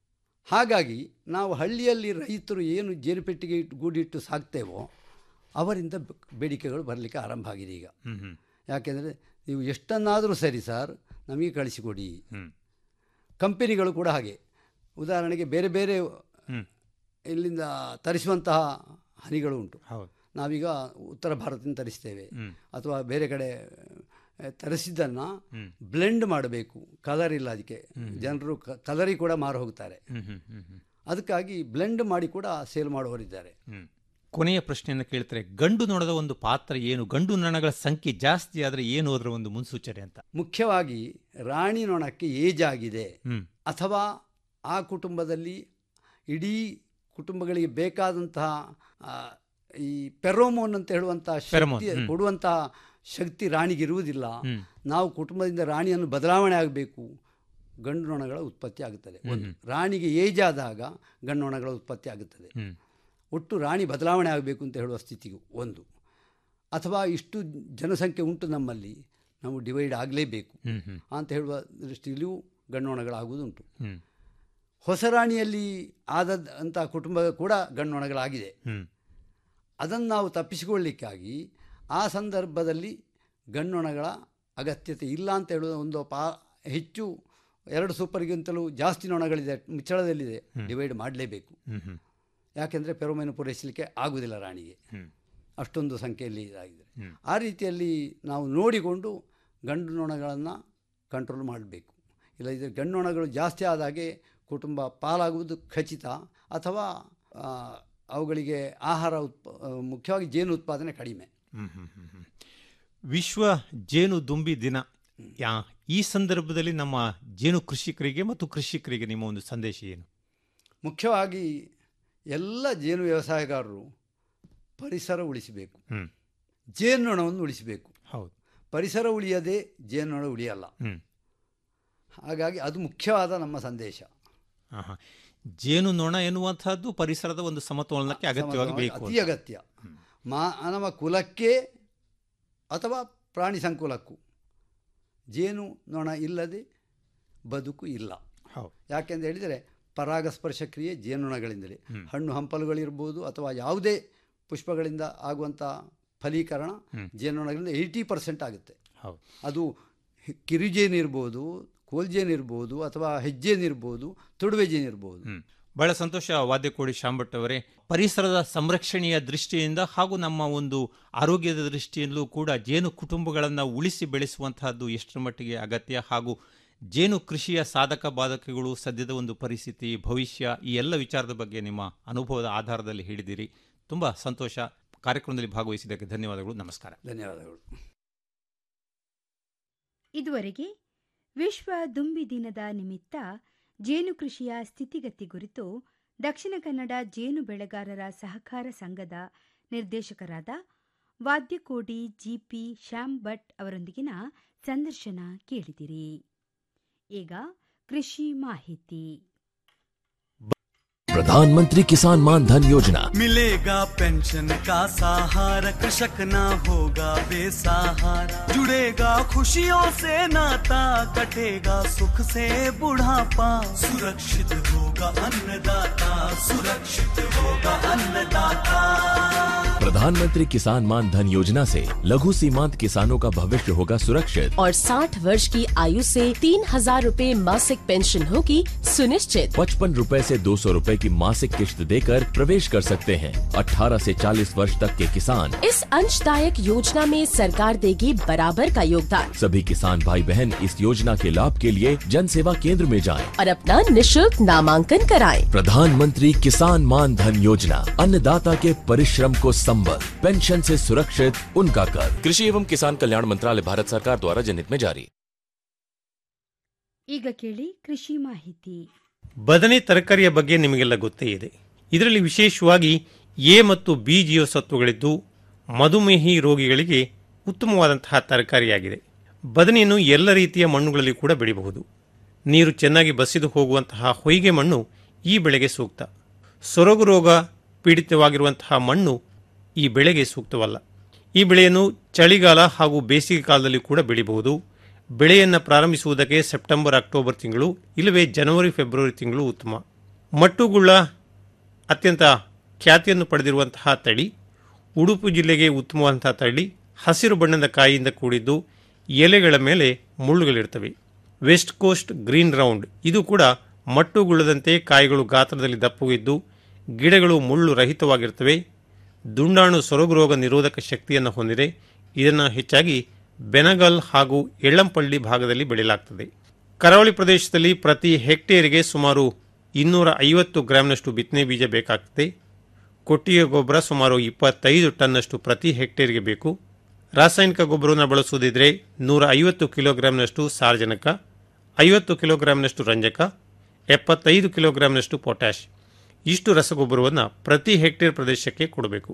ಹಾಗಾಗಿ ನಾವು ಹಳ್ಳಿಯಲ್ಲಿ ರೈತರು ಏನು ಜೇನುಪೆಟ್ಟಿಗೆ ಇಟ್ಟು ಗೂಡಿಟ್ಟು ಸಾಕ್ತೇವೋ ಅವರಿಂದ ಬ- ಬೇಡಿಕೆಗಳು ಬರಲಿಕ್ಕೆ ಆರಂಭ ಆಗಿದೆ ಈಗ ಹ್ಮ್ ಹ್ಮ್ ಯಾಕೆಂದರೆ ನೀವು ಎಷ್ಟನ್ನಾದರೂ ಸರಿ ಸರ್ ನಮಗೆ ಕಳಿಸಿಕೊಡಿ ಹ್ಮ್ ಕಂಪೆನಿಗಳು ಕೂಡ ಹಾಗೆ ಉದಾಹರಣೆಗೆ ಬೇರೆ ಬೇರೆ ಹ್ಮ್. ಇಲ್ಲಿಂದ ತರಿಸುವಂತಹ ಹನಿಗಳು ಉಂಟು ಹೌದು ನಾವೀಗ ಉತ್ತರ ಭಾರತದಿಂದ ತರಿಸ್ತೇವೆ ಹ್ಮ್. ಅಥವಾ ಬೇರೆ ಕಡೆ ಆ, ತರಿಸಿದ್ದನ್ನು ಹ್ಮ್. ಬ್ಲೆಂಡ್ ಮಾಡಬೇಕು ಕಲರ್ ಇಲ್ಲ ಅದಕ್ಕೆ ಜನರು ಕಲರಿ ಕೂಡ ಮಾರು ಹೋಗ್ತಾರೆ ಹ್ಮ್ ಹ್ಮ್ ಹ್ಮ್ ಹ್ಮ್ ಅದಕ್ಕಾಗಿ ಬ್ಲೆಂಡ್ ಮಾಡಿ ಕೂಡ ಸೇಲ್ ಮಾಡುವವರಿದ್ದಾರೆ ಹ್ಮ್. ಕೊನೆಯ ಪ್ರಶ್ನೆಯನ್ನು ಕೇಳ್ತಾರೆ ಗಂಡು ನೊಣದ ಒಂದು ಪಾತ್ರ ಏನು ಗಂಡು ನೊಣಗಳ ಸಂಖ್ಯೆ ಜಾಸ್ತಿ ಆದ್ರೆ ಏನು ಅದರ ಒಂದು ಮುನ್ಸೂಚನೆ ಅಂತ ಮುಖ್ಯವಾಗಿ ರಾಣಿ ನೊಣಕ್ಕೆ ಏಜ್ ಆಗಿದೆ ಹ್ಮ್ ಅಥವಾ ಆ ಕುಟುಂಬದಲ್ಲಿ ಇಡೀ ಕುಟುಂಬಗಳಿಗೆ ಬೇಕಾದಂತಹ ಆ, ಈ ಪೆರೋಮೋನ್ ಅಂತ ಹೇಳುವಂತಹ Pheromone, ಶಕ್ತಿ ಹ್ಮ್. ಕೊಡುವಂತಹ ಶಕ್ತಿ ರಾಣಿಗಿರುವುದಿಲ್ಲ ಹ್ಮ್. ನಾವು ಕುಟುಂಬದಿಂದ ರಾಣಿಯನ್ನು ಬದಲಾವಣೆ ಆಗಬೇಕು ಗಂಡು ನೊಣಗಳ ಉತ್ಪತ್ತಿ ಆಗುತ್ತದೆ ಒಂದು ರಾಣಿಗೆ ಏಜ್ ಆದಾಗ ಗಂಡು ನೊಣಗಳ ಉತ್ಪತ್ತಿ ಆಗುತ್ತದೆ ಹ್ಮ್ ಒಟ್ಟು ರಾಣಿ ಬದಲಾವಣೆ ಆಗಬೇಕು ಅಂತ ಹೇಳುವ ಸ್ಥಿತಿಗೂ ಒಂದು ಅಥವಾ ಇಷ್ಟು ಜನಸಂಖ್ಯೆ ಉಂಟು ನಮ್ಮಲ್ಲಿ ನಾವು ಡಿವೈಡ್ ಆಗಲೇಬೇಕು ಹ್ಮ್ ಹ್ಮ್ ಅಂತ ಹೇಳುವ ದೃಷ್ಟಿಯಲ್ಲಿಯೂ ಗಣ್ಣೊಣಗಳಾಗುವುದುಂಟು ಹ್ಮ್ ಹೊಸ ರಾಣಿಯಲ್ಲಿ ಆದ ಅಂಥ ಕುಟುಂಬ ಕೂಡ ಗಣ್ಣೊಣಗಳಾಗಿದೆ ಹ್ಮ್ ಅದನ್ನು ನಾವು ತಪ್ಪಿಸಿಕೊಳ್ಳಿಕ್ಕಾಗಿ ಆ ಸಂದರ್ಭದಲ್ಲಿ ಗಣ್ಣೊಣಗಳ ಅಗತ್ಯತೆ ಇಲ್ಲ ಅಂತ ಹೇಳುವ ಒಂದು ಪಾ ಹೆಚ್ಚು ಎರಡು ಸೂಪರ್ಗಿಂತಲೂ ಜಾಸ್ತಿ ನೊಣಗಳಿದೆ ಮುಚ್ಚಳದಲ್ಲಿದೆ ಡಿವೈಡ್ ಮಾಡಲೇಬೇಕು ಹ್ಮ್ ಹ್ಮ್ ಯಾಕೆಂದರೆ ಪೆರೋಮೈನ್ ಪೂರೈಸಲಿಕ್ಕೆ ಆಗುವುದಿಲ್ಲ ರಾಣಿಗೆ ಹ್ಮ್ ಅಷ್ಟೊಂದು ಸಂಖ್ಯೆಯಲ್ಲಿ ಇದಾಗಿದೆ ಹ್ಮ್. ಆ ರೀತಿಯಲ್ಲಿ ನಾವು ನೋಡಿಕೊಂಡು ಗಂಡು ನೊಣಗಳನ್ನು ಕಂಟ್ರೋಲ್ ಮಾಡಬೇಕು ಇಲ್ಲದಿದ್ದರೆ ಗಂಡು ನೊಣಗಳು ಜಾಸ್ತಿ ಆದಾಗೆ ಕುಟುಂಬ ಪಾಲಾಗುವುದು ಖಚಿತ ಅಥವಾ ಆ, ಅವುಗಳಿಗೆ ಆಹಾರ ಉತ್ಪ ಆ, ಮುಖ್ಯವಾಗಿ ಜೇನು ಉತ್ಪಾದನೆ ಕಡಿಮೆ ಹ್ಮ್ ಹ್ಮ್ ಹ್ಮ್ ಹ್ಮ್. ವಿಶ್ವ ಜೇನು ದುಂಬಿ ದಿನ ಯಾ ಈ ಸಂದರ್ಭದಲ್ಲಿ ನಮ್ಮ ಜೇನು ಕೃಷಿಕರಿಗೆ ಮತ್ತು ಕೃಷಿಕರಿಗೆ ನಿಮ್ಮ ಒಂದು ಸಂದೇಶ ಏನು ಮುಖ್ಯವಾಗಿ ಎಲ್ಲ ಜೇನು ವ್ಯವಸಾಯಗಾರರು ಪರಿಸರ ಉಳಿಸಬೇಕು ಹ್ಮ್ ಜೇನುನೊಣವನ್ನು ಉಳಿಸಬೇಕು ಹೌದು ಪರಿಸರ ಉಳಿಯದೆ ಜೇನುನೊಣ ಉಳಿಯಲ್ಲ ಹ್ಮ್ ಹಾಗಾಗಿ ಅದು ಮುಖ್ಯವಾದ ನಮ್ಮ ಸಂದೇಶ ಆಹಾ. ಜೇನು ನೊಣ ಎನ್ನುವಂತಹದ್ದು ಪರಿಸರದ ಒಂದು ಸಮತೋಲನಕ್ಕೆ ಅಗತ್ಯವಾಗಿ ಬೇಕು ಅತಿ ಅಗತ್ಯ ಮಾನವ ಕುಲಕ್ಕೆ ಅಥವಾ ಪ್ರಾಣಿ ಸಂಕುಲಕ್ಕೂ ಜೇನು ನೊಣ ಇಲ್ಲದೆ ಬದುಕು ಇಲ್ಲ ಹೌದು ಯಾಕೆಂತ ಹೇಳಿದರೆ ಪರಾಗಸ್ಪರ್ಶ ಕ್ರಿಯೆ ಜೇನುನೊಣಗಳಿಂದಲೇ ಹ್ಮ್. ಹಣ್ಣು ಹಂಪಲುಗಳಿರ್ಬೋದು ಅಥವಾ ಯಾವುದೇ ಪುಷ್ಪಗಳಿಂದ ಆಗುವಂಥ ಫಲೀಕರಣ ಹ್ಮ್. ಜೇನುನೊಣಗಳಿಂದ ಏಯ್ಟಿ ಪರ್ಸೆಂಟ್ ಆಗುತ್ತೆ ಹೌದು ಅದು ಹಿ- ಕಿರುಜೇನಿರ್ಬೋದು ಕೋಲ್ಜೇನಿರ್ಬೋದು ಅಥವಾ ಹೆಜ್ಜೇನಿರ್ಬೋದು ತುಡುವೆ ಜೇನಿರ್ಬೋದು ಹ್ಮ್. ಬಹಳ ಸಂತೋಷ ವಾದ್ಯಕೋಡಿ ಶಾಂಭಟ್ ಅವರೇ ಪರಿಸರದ ಸಂರಕ್ಷಣೆಯ ದೃಷ್ಟಿಯಿಂದ ಹಾಗೂ ನಮ್ಮ ಒಂದು ಆರೋಗ್ಯದ ದೃಷ್ಟಿಯಲ್ಲೂ ಕೂಡ ಜೇನು ಕುಟುಂಬಗಳನ್ನು ಉಳಿಸಿ ಬೆಳೆಸುವಂತಹದ್ದು ಎಷ್ಟರ ಮಟ್ಟಿಗೆ ಅಗತ್ಯ ಹಾಗೂ ಜೇನು ಕೃಷಿಯ ಸಾಧಕ ಬಾಧಕಗಳು ಸದ್ಯದ ಒಂದು ಪರಿಸ್ಥಿತಿ ಭವಿಷ್ಯ ಈ ಎಲ್ಲ ವಿಚಾರದ ಬಗ್ಗೆ ನಿಮ್ಮ ಅನುಭವದ ಆಧಾರದಲ್ಲಿ ಹೇಳಿದಿರಿ ತುಂಬ ಸಂತೋಷ ಕಾರ್ಯಕ್ರಮದಲ್ಲಿ ಭಾಗವಹಿಸಿದ್ದಕ್ಕೆ ಧನ್ಯವಾದಗಳು ನಮಸ್ಕಾರ ಧನ್ಯವಾದಗಳು ಇದುವರೆಗೆ ವಿಶ್ವ ದುಂಬಿ ದಿನದ ನಿಮಿತ್ತ ಜೇನು ಕೃಷಿಯ ಸ್ಥಿತಿಗತಿ ಕುರಿತು ದಕ್ಷಿಣ ಕನ್ನಡ ಜೇನು ಬೆಳೆಗಾರರ ಸಹಕಾರ ಸಂಘದ ನಿರ್ದೇಶಕರಾದ ವಾದ್ಯಕೋಡಿ ಜಿಪಿ ಶ್ಯಾಮ್ ಭಟ್ ಅವರೊಂದಿಗಿನ ಸಂದರ್ಶನ ಕೇಳಿದಿರಿ ಈಗ ಕೃಷಿ ಮಾಹಿತಿ प्रधानमंत्री किसान मान धन योजना मिलेगा पेंशन का सहारा कृषक ना होगा बेसहारा जुड़ेगा खुशियों से नाता कटेगा सुख से बुढ़ापा सुरक्षित होगा अन्नदाता सुरक्षित होगा अन्नदाता प्रधानमंत्री किसान मान धन योजना से लघु सीमांत किसानों का भविष्य होगा सुरक्षित और 60 वर्ष की आयु से तीन हजार रूपए मासिक पेंशन होगी सुनिश्चित पचपन रूपए से दो सौ रूपए की मासिक किश्त देकर प्रवेश कर सकते हैं 18 से 40 वर्ष तक के किसान इस अंशदायक योजना में सरकार देगी बराबर का योगदान सभी किसान भाई बहन इस योजना के लाभ के लिए जन सेवा केंद्र में जाएं। और अपना निशुल्क नामांकन कराएं। प्रधानमंत्री किसान मान धन योजना अन्नदाता के परिश्रम को संबल पेंशन से सुरक्षित उनका कर कृषि एवं किसान कल्याण मंत्रालय भारत सरकार द्वारा जनहित में जारी ಈಗ ಕೇಳಿ ಕೃಷಿ ಮಾಹಿತಿ ಬದನೆ ತರಕಾರಿಯ ಬಗ್ಗೆ ನಿಮಗೆಲ್ಲ ಗೊತ್ತೇ ಇದೆ ಇದರಲ್ಲಿ ವಿಶೇಷವಾಗಿ ಎ ಮತ್ತು ಬಿ ಜೀವಸತ್ವಗಳಿದ್ದು ಮಧುಮೇಹಿ ರೋಗಿಗಳಿಗೆ ಉತ್ತಮವಾದಂತಹ ತರಕಾರಿಯಾಗಿದೆ ಬದನೆಯನ್ನು ಎಲ್ಲ ರೀತಿಯ ಮಣ್ಣುಗಳಲ್ಲಿ ಕೂಡ ಬೆಳೆಯಬಹುದು ನೀರು ಚೆನ್ನಾಗಿ ಬಸಿದು ಹೋಗುವಂತಹ ಹೊಯ್ಗೆ ಮಣ್ಣು ಈ ಬೆಳೆಗೆ ಸೂಕ್ತ ಸೊರಗು ರೋಗ ಪೀಡಿತವಾಗಿರುವಂತಹ ಮಣ್ಣು ಈ ಬೆಳೆಗೆ ಸೂಕ್ತವಲ್ಲ ಈ ಬೆಳೆಯನ್ನು ಚಳಿಗಾಲ ಹಾಗೂ ಬೇಸಿಗೆ ಕಾಲದಲ್ಲಿ ಕೂಡ ಬೆಳೆಯಬಹುದು ಬೆಳೆಯನ್ನು ಪ್ರಾರಂಭಿಸುವುದಕ್ಕೆ ಸೆಪ್ಟೆಂಬರ್ ಅಕ್ಟೋಬರ್ ತಿಂಗಳು ಇಲ್ಲವೇ ಜನವರಿ ಫೆಬ್ರವರಿ ತಿಂಗಳು ಉತ್ತಮ ಮಟ್ಟುಗುಳ್ಳ ಅತ್ಯಂತ ಖ್ಯಾತಿಯನ್ನು ಪಡೆದಿರುವಂತಹ ತಳಿ ಉಡುಪು ಜಿಲ್ಲೆಗೆ ಉತ್ತಮವಾದಂತಹ ತಳಿ ಹಸಿರು ಬಣ್ಣದ ಕಾಯಿಯಿಂದ ಕೂಡಿದ್ದು ಎಲೆಗಳ ಮೇಲೆ ಮುಳ್ಳುಗಳಿರ್ತವೆ ವೆಸ್ಟ್ ಕೋಸ್ಟ್ ಗ್ರೀನ್ ರೌಂಡ್ ಇದು ಕೂಡ ಮಟ್ಟುಗುಳ್ಳದಂತೆ ಕಾಯಿಗಳು ಗಾತ್ರದಲ್ಲಿ ದಪ್ಪವಿದ್ದು ಗಿಡಗಳು ಮುಳ್ಳು ರಹಿತವಾಗಿರ್ತವೆ ದುಂಡಾಣು ಸೊರಗು ರೋಗ ನಿರೋಧಕ ಶಕ್ತಿಯನ್ನು ಹೊಂದಿದೆ ಇದನ್ನು ಹೆಚ್ಚಾಗಿ ಬೆನಗಲ್ ಹಾಗೂ ಎಳ್ಳಂಪಳ್ಳಿ ಭಾಗದಲ್ಲಿ ಬೆಳೆಯಲಾಗ್ತದೆ ಕರಾವಳಿ ಪ್ರದೇಶದಲ್ಲಿ ಪ್ರತಿ ಹೆಕ್ಟೇರಿಗೆ ಸುಮಾರು ಇನ್ನೂರ ಐವತ್ತು ಗ್ರಾಂನಷ್ಟು ಬಿತ್ತನೆ ಬೀಜ ಬೇಕಾಗ್ತದೆ ಕೊಟ್ಟಿಗೆ ಗೊಬ್ಬರ ಸುಮಾರು ಇಪ್ಪತ್ತೈದು ಟನ್ನಷ್ಟು ಪ್ರತಿ ಹೆಕ್ಟೇರ್ಗೆ ಬೇಕು ರಾಸಾಯನಿಕ ಗೊಬ್ಬರವನ್ನು ಬಳಸುವುದಿದ್ರೆ ನೂರ ಐವತ್ತು ಕಿಲೋಗ್ರಾಂನಷ್ಟು ಸಾರಜನಕ ಐವತ್ತು ಕಿಲೋಗ್ರಾಂನಷ್ಟು ರಂಜಕ ಎಪ್ಪತ್ತೈದು ಕಿಲೋಗ್ರಾಂನಷ್ಟು ಪೊಟ್ಯಾಷ್ ಇಷ್ಟು ರಸಗೊಬ್ಬರವನ್ನು ಪ್ರತಿ ಹೆಕ್ಟೇರ್ ಪ್ರದೇಶಕ್ಕೆ ಕೊಡಬೇಕು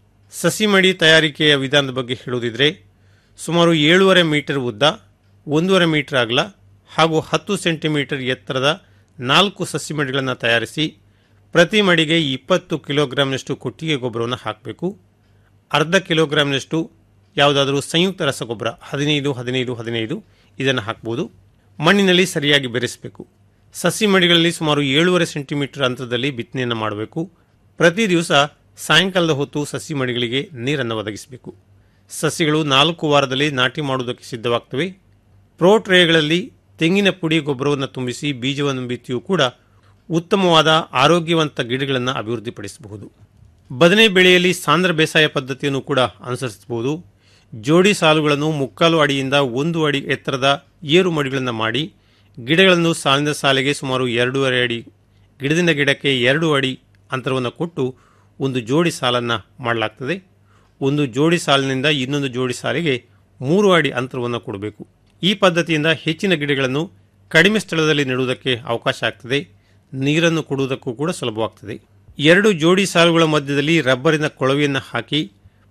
ಸಸಿ ಮಡಿ ತಯಾರಿಕೆಯ ವಿಧಾನದ ಬಗ್ಗೆ ಹೇಳುವುದಿದ್ರೆ ಸುಮಾರು ಏಳೂವರೆ ಮೀಟರ್ ಉದ್ದ ಒಂದೂವರೆ ಮೀಟರ್ ಅಗಲ ಹಾಗೂ ಹತ್ತು ಸೆಂಟಿಮೀಟರ್ ಎತ್ತರದ ನಾಲ್ಕು ಸಸಿ ಮಡಿಗಳನ್ನು ತಯಾರಿಸಿ ಪ್ರತಿ ಮಡಿಗೆ ಇಪ್ಪತ್ತು ಕಿಲೋಗ್ರಾಂನಷ್ಟು ಕೊಟ್ಟಿಗೆ ಗೊಬ್ಬರವನ್ನು ಹಾಕಬೇಕು ಅರ್ಧ ಕಿಲೋಗ್ರಾಂನಷ್ಟು ಯಾವುದಾದರೂ ಸಂಯುಕ್ತ ರಸಗೊಬ್ಬರ ಹದಿನೈದು ಹದಿನೈದು ಹದಿನೈದು ಇದನ್ನು ಹಾಕ್ಬೋದು ಮಣ್ಣಿನಲ್ಲಿ ಸರಿಯಾಗಿ ಬೆರೆಸಬೇಕು ಸಸಿ ಮಡಿಗಳಲ್ಲಿ ಸುಮಾರು ಏಳೂವರೆ ಸೆಂಟಿಮೀಟರ್ ಅಂತರದಲ್ಲಿ ಬಿತ್ತನೆಯನ್ನು ಮಾಡಬೇಕು ಪ್ರತಿ ದಿವಸ ಸಾಯಂಕಾಲದ ಹೊತ್ತು ಸಸಿ ಮಡಿಗಳಿಗೆ ನೀರನ್ನು ಒದಗಿಸಬೇಕು ಸಸಿಗಳು ನಾಲ್ಕು ವಾರದಲ್ಲಿ ನಾಟಿ ಮಾಡುವುದಕ್ಕೆ ಸಿದ್ಧವಾಗ್ತವೆ ಪ್ರೋ ಟ್ರೇಗಳಲ್ಲಿ ತೆಂಗಿನ ಪುಡಿ ಗೊಬ್ಬರವನ್ನು ತುಂಬಿಸಿ ಬೀಜವನ್ನು ಬಿತ್ತಿಯೂ ಕೂಡ ಉತ್ತಮವಾದ ಆರೋಗ್ಯವಂತ ಗಿಡಗಳನ್ನು ಅಭಿವೃದ್ಧಿಪಡಿಸಬಹುದು ಬದನೆ ಬೆಳೆಯಲ್ಲಿ ಸಾಂದ್ರ ಬೇಸಾಯ ಪದ್ಧತಿಯನ್ನು ಕೂಡ ಅನುಸರಿಸಬಹುದು ಜೋಡಿ ಸಾಲುಗಳನ್ನು ಮುಕ್ಕಾಲು ಅಡಿಯಿಂದ ಒಂದು ಅಡಿ ಎತ್ತರದ ಏರು ಮಡಿಗಳನ್ನು ಮಾಡಿ ಗಿಡಗಳನ್ನು ಸಾಲಿನ ಸಾಲಿಗೆ ಸುಮಾರು ಎರಡೂವರೆ ಅಡಿ ಗಿಡದಿಂದ ಗಿಡಕ್ಕೆ ಎರಡು ಅಡಿ ಅಂತರವನ್ನು ಕೊಟ್ಟು ಒಂದು ಜೋಡಿ ಸಾಲನ್ನು ಮಾಡಲಾಗ್ತದೆ ಒಂದು ಜೋಡಿ ಸಾಲಿನಿಂದ ಇನ್ನೊಂದು ಜೋಡಿ ಸಾಲಿಗೆ ಮೂರು ಅಡಿ ಅಂತರವನ್ನು ಕೊಡಬೇಕು ಈ ಪದ್ಧತಿಯಿಂದ ಹೆಚ್ಚಿನ ಗಿಡಗಳನ್ನು ಕಡಿಮೆ ಸ್ಥಳದಲ್ಲಿ ನೆಡುವುದಕ್ಕೆ ಅವಕಾಶ ಆಗ್ತದೆ ನೀರನ್ನು ಕೊಡುವುದಕ್ಕೂ ಕೂಡ ಸುಲಭವಾಗ್ತದೆ ಎರಡು ಜೋಡಿ ಸಾಲುಗಳ ಮಧ್ಯದಲ್ಲಿ ರಬ್ಬರಿನ ಕೊಳವೆಯನ್ನು ಹಾಕಿ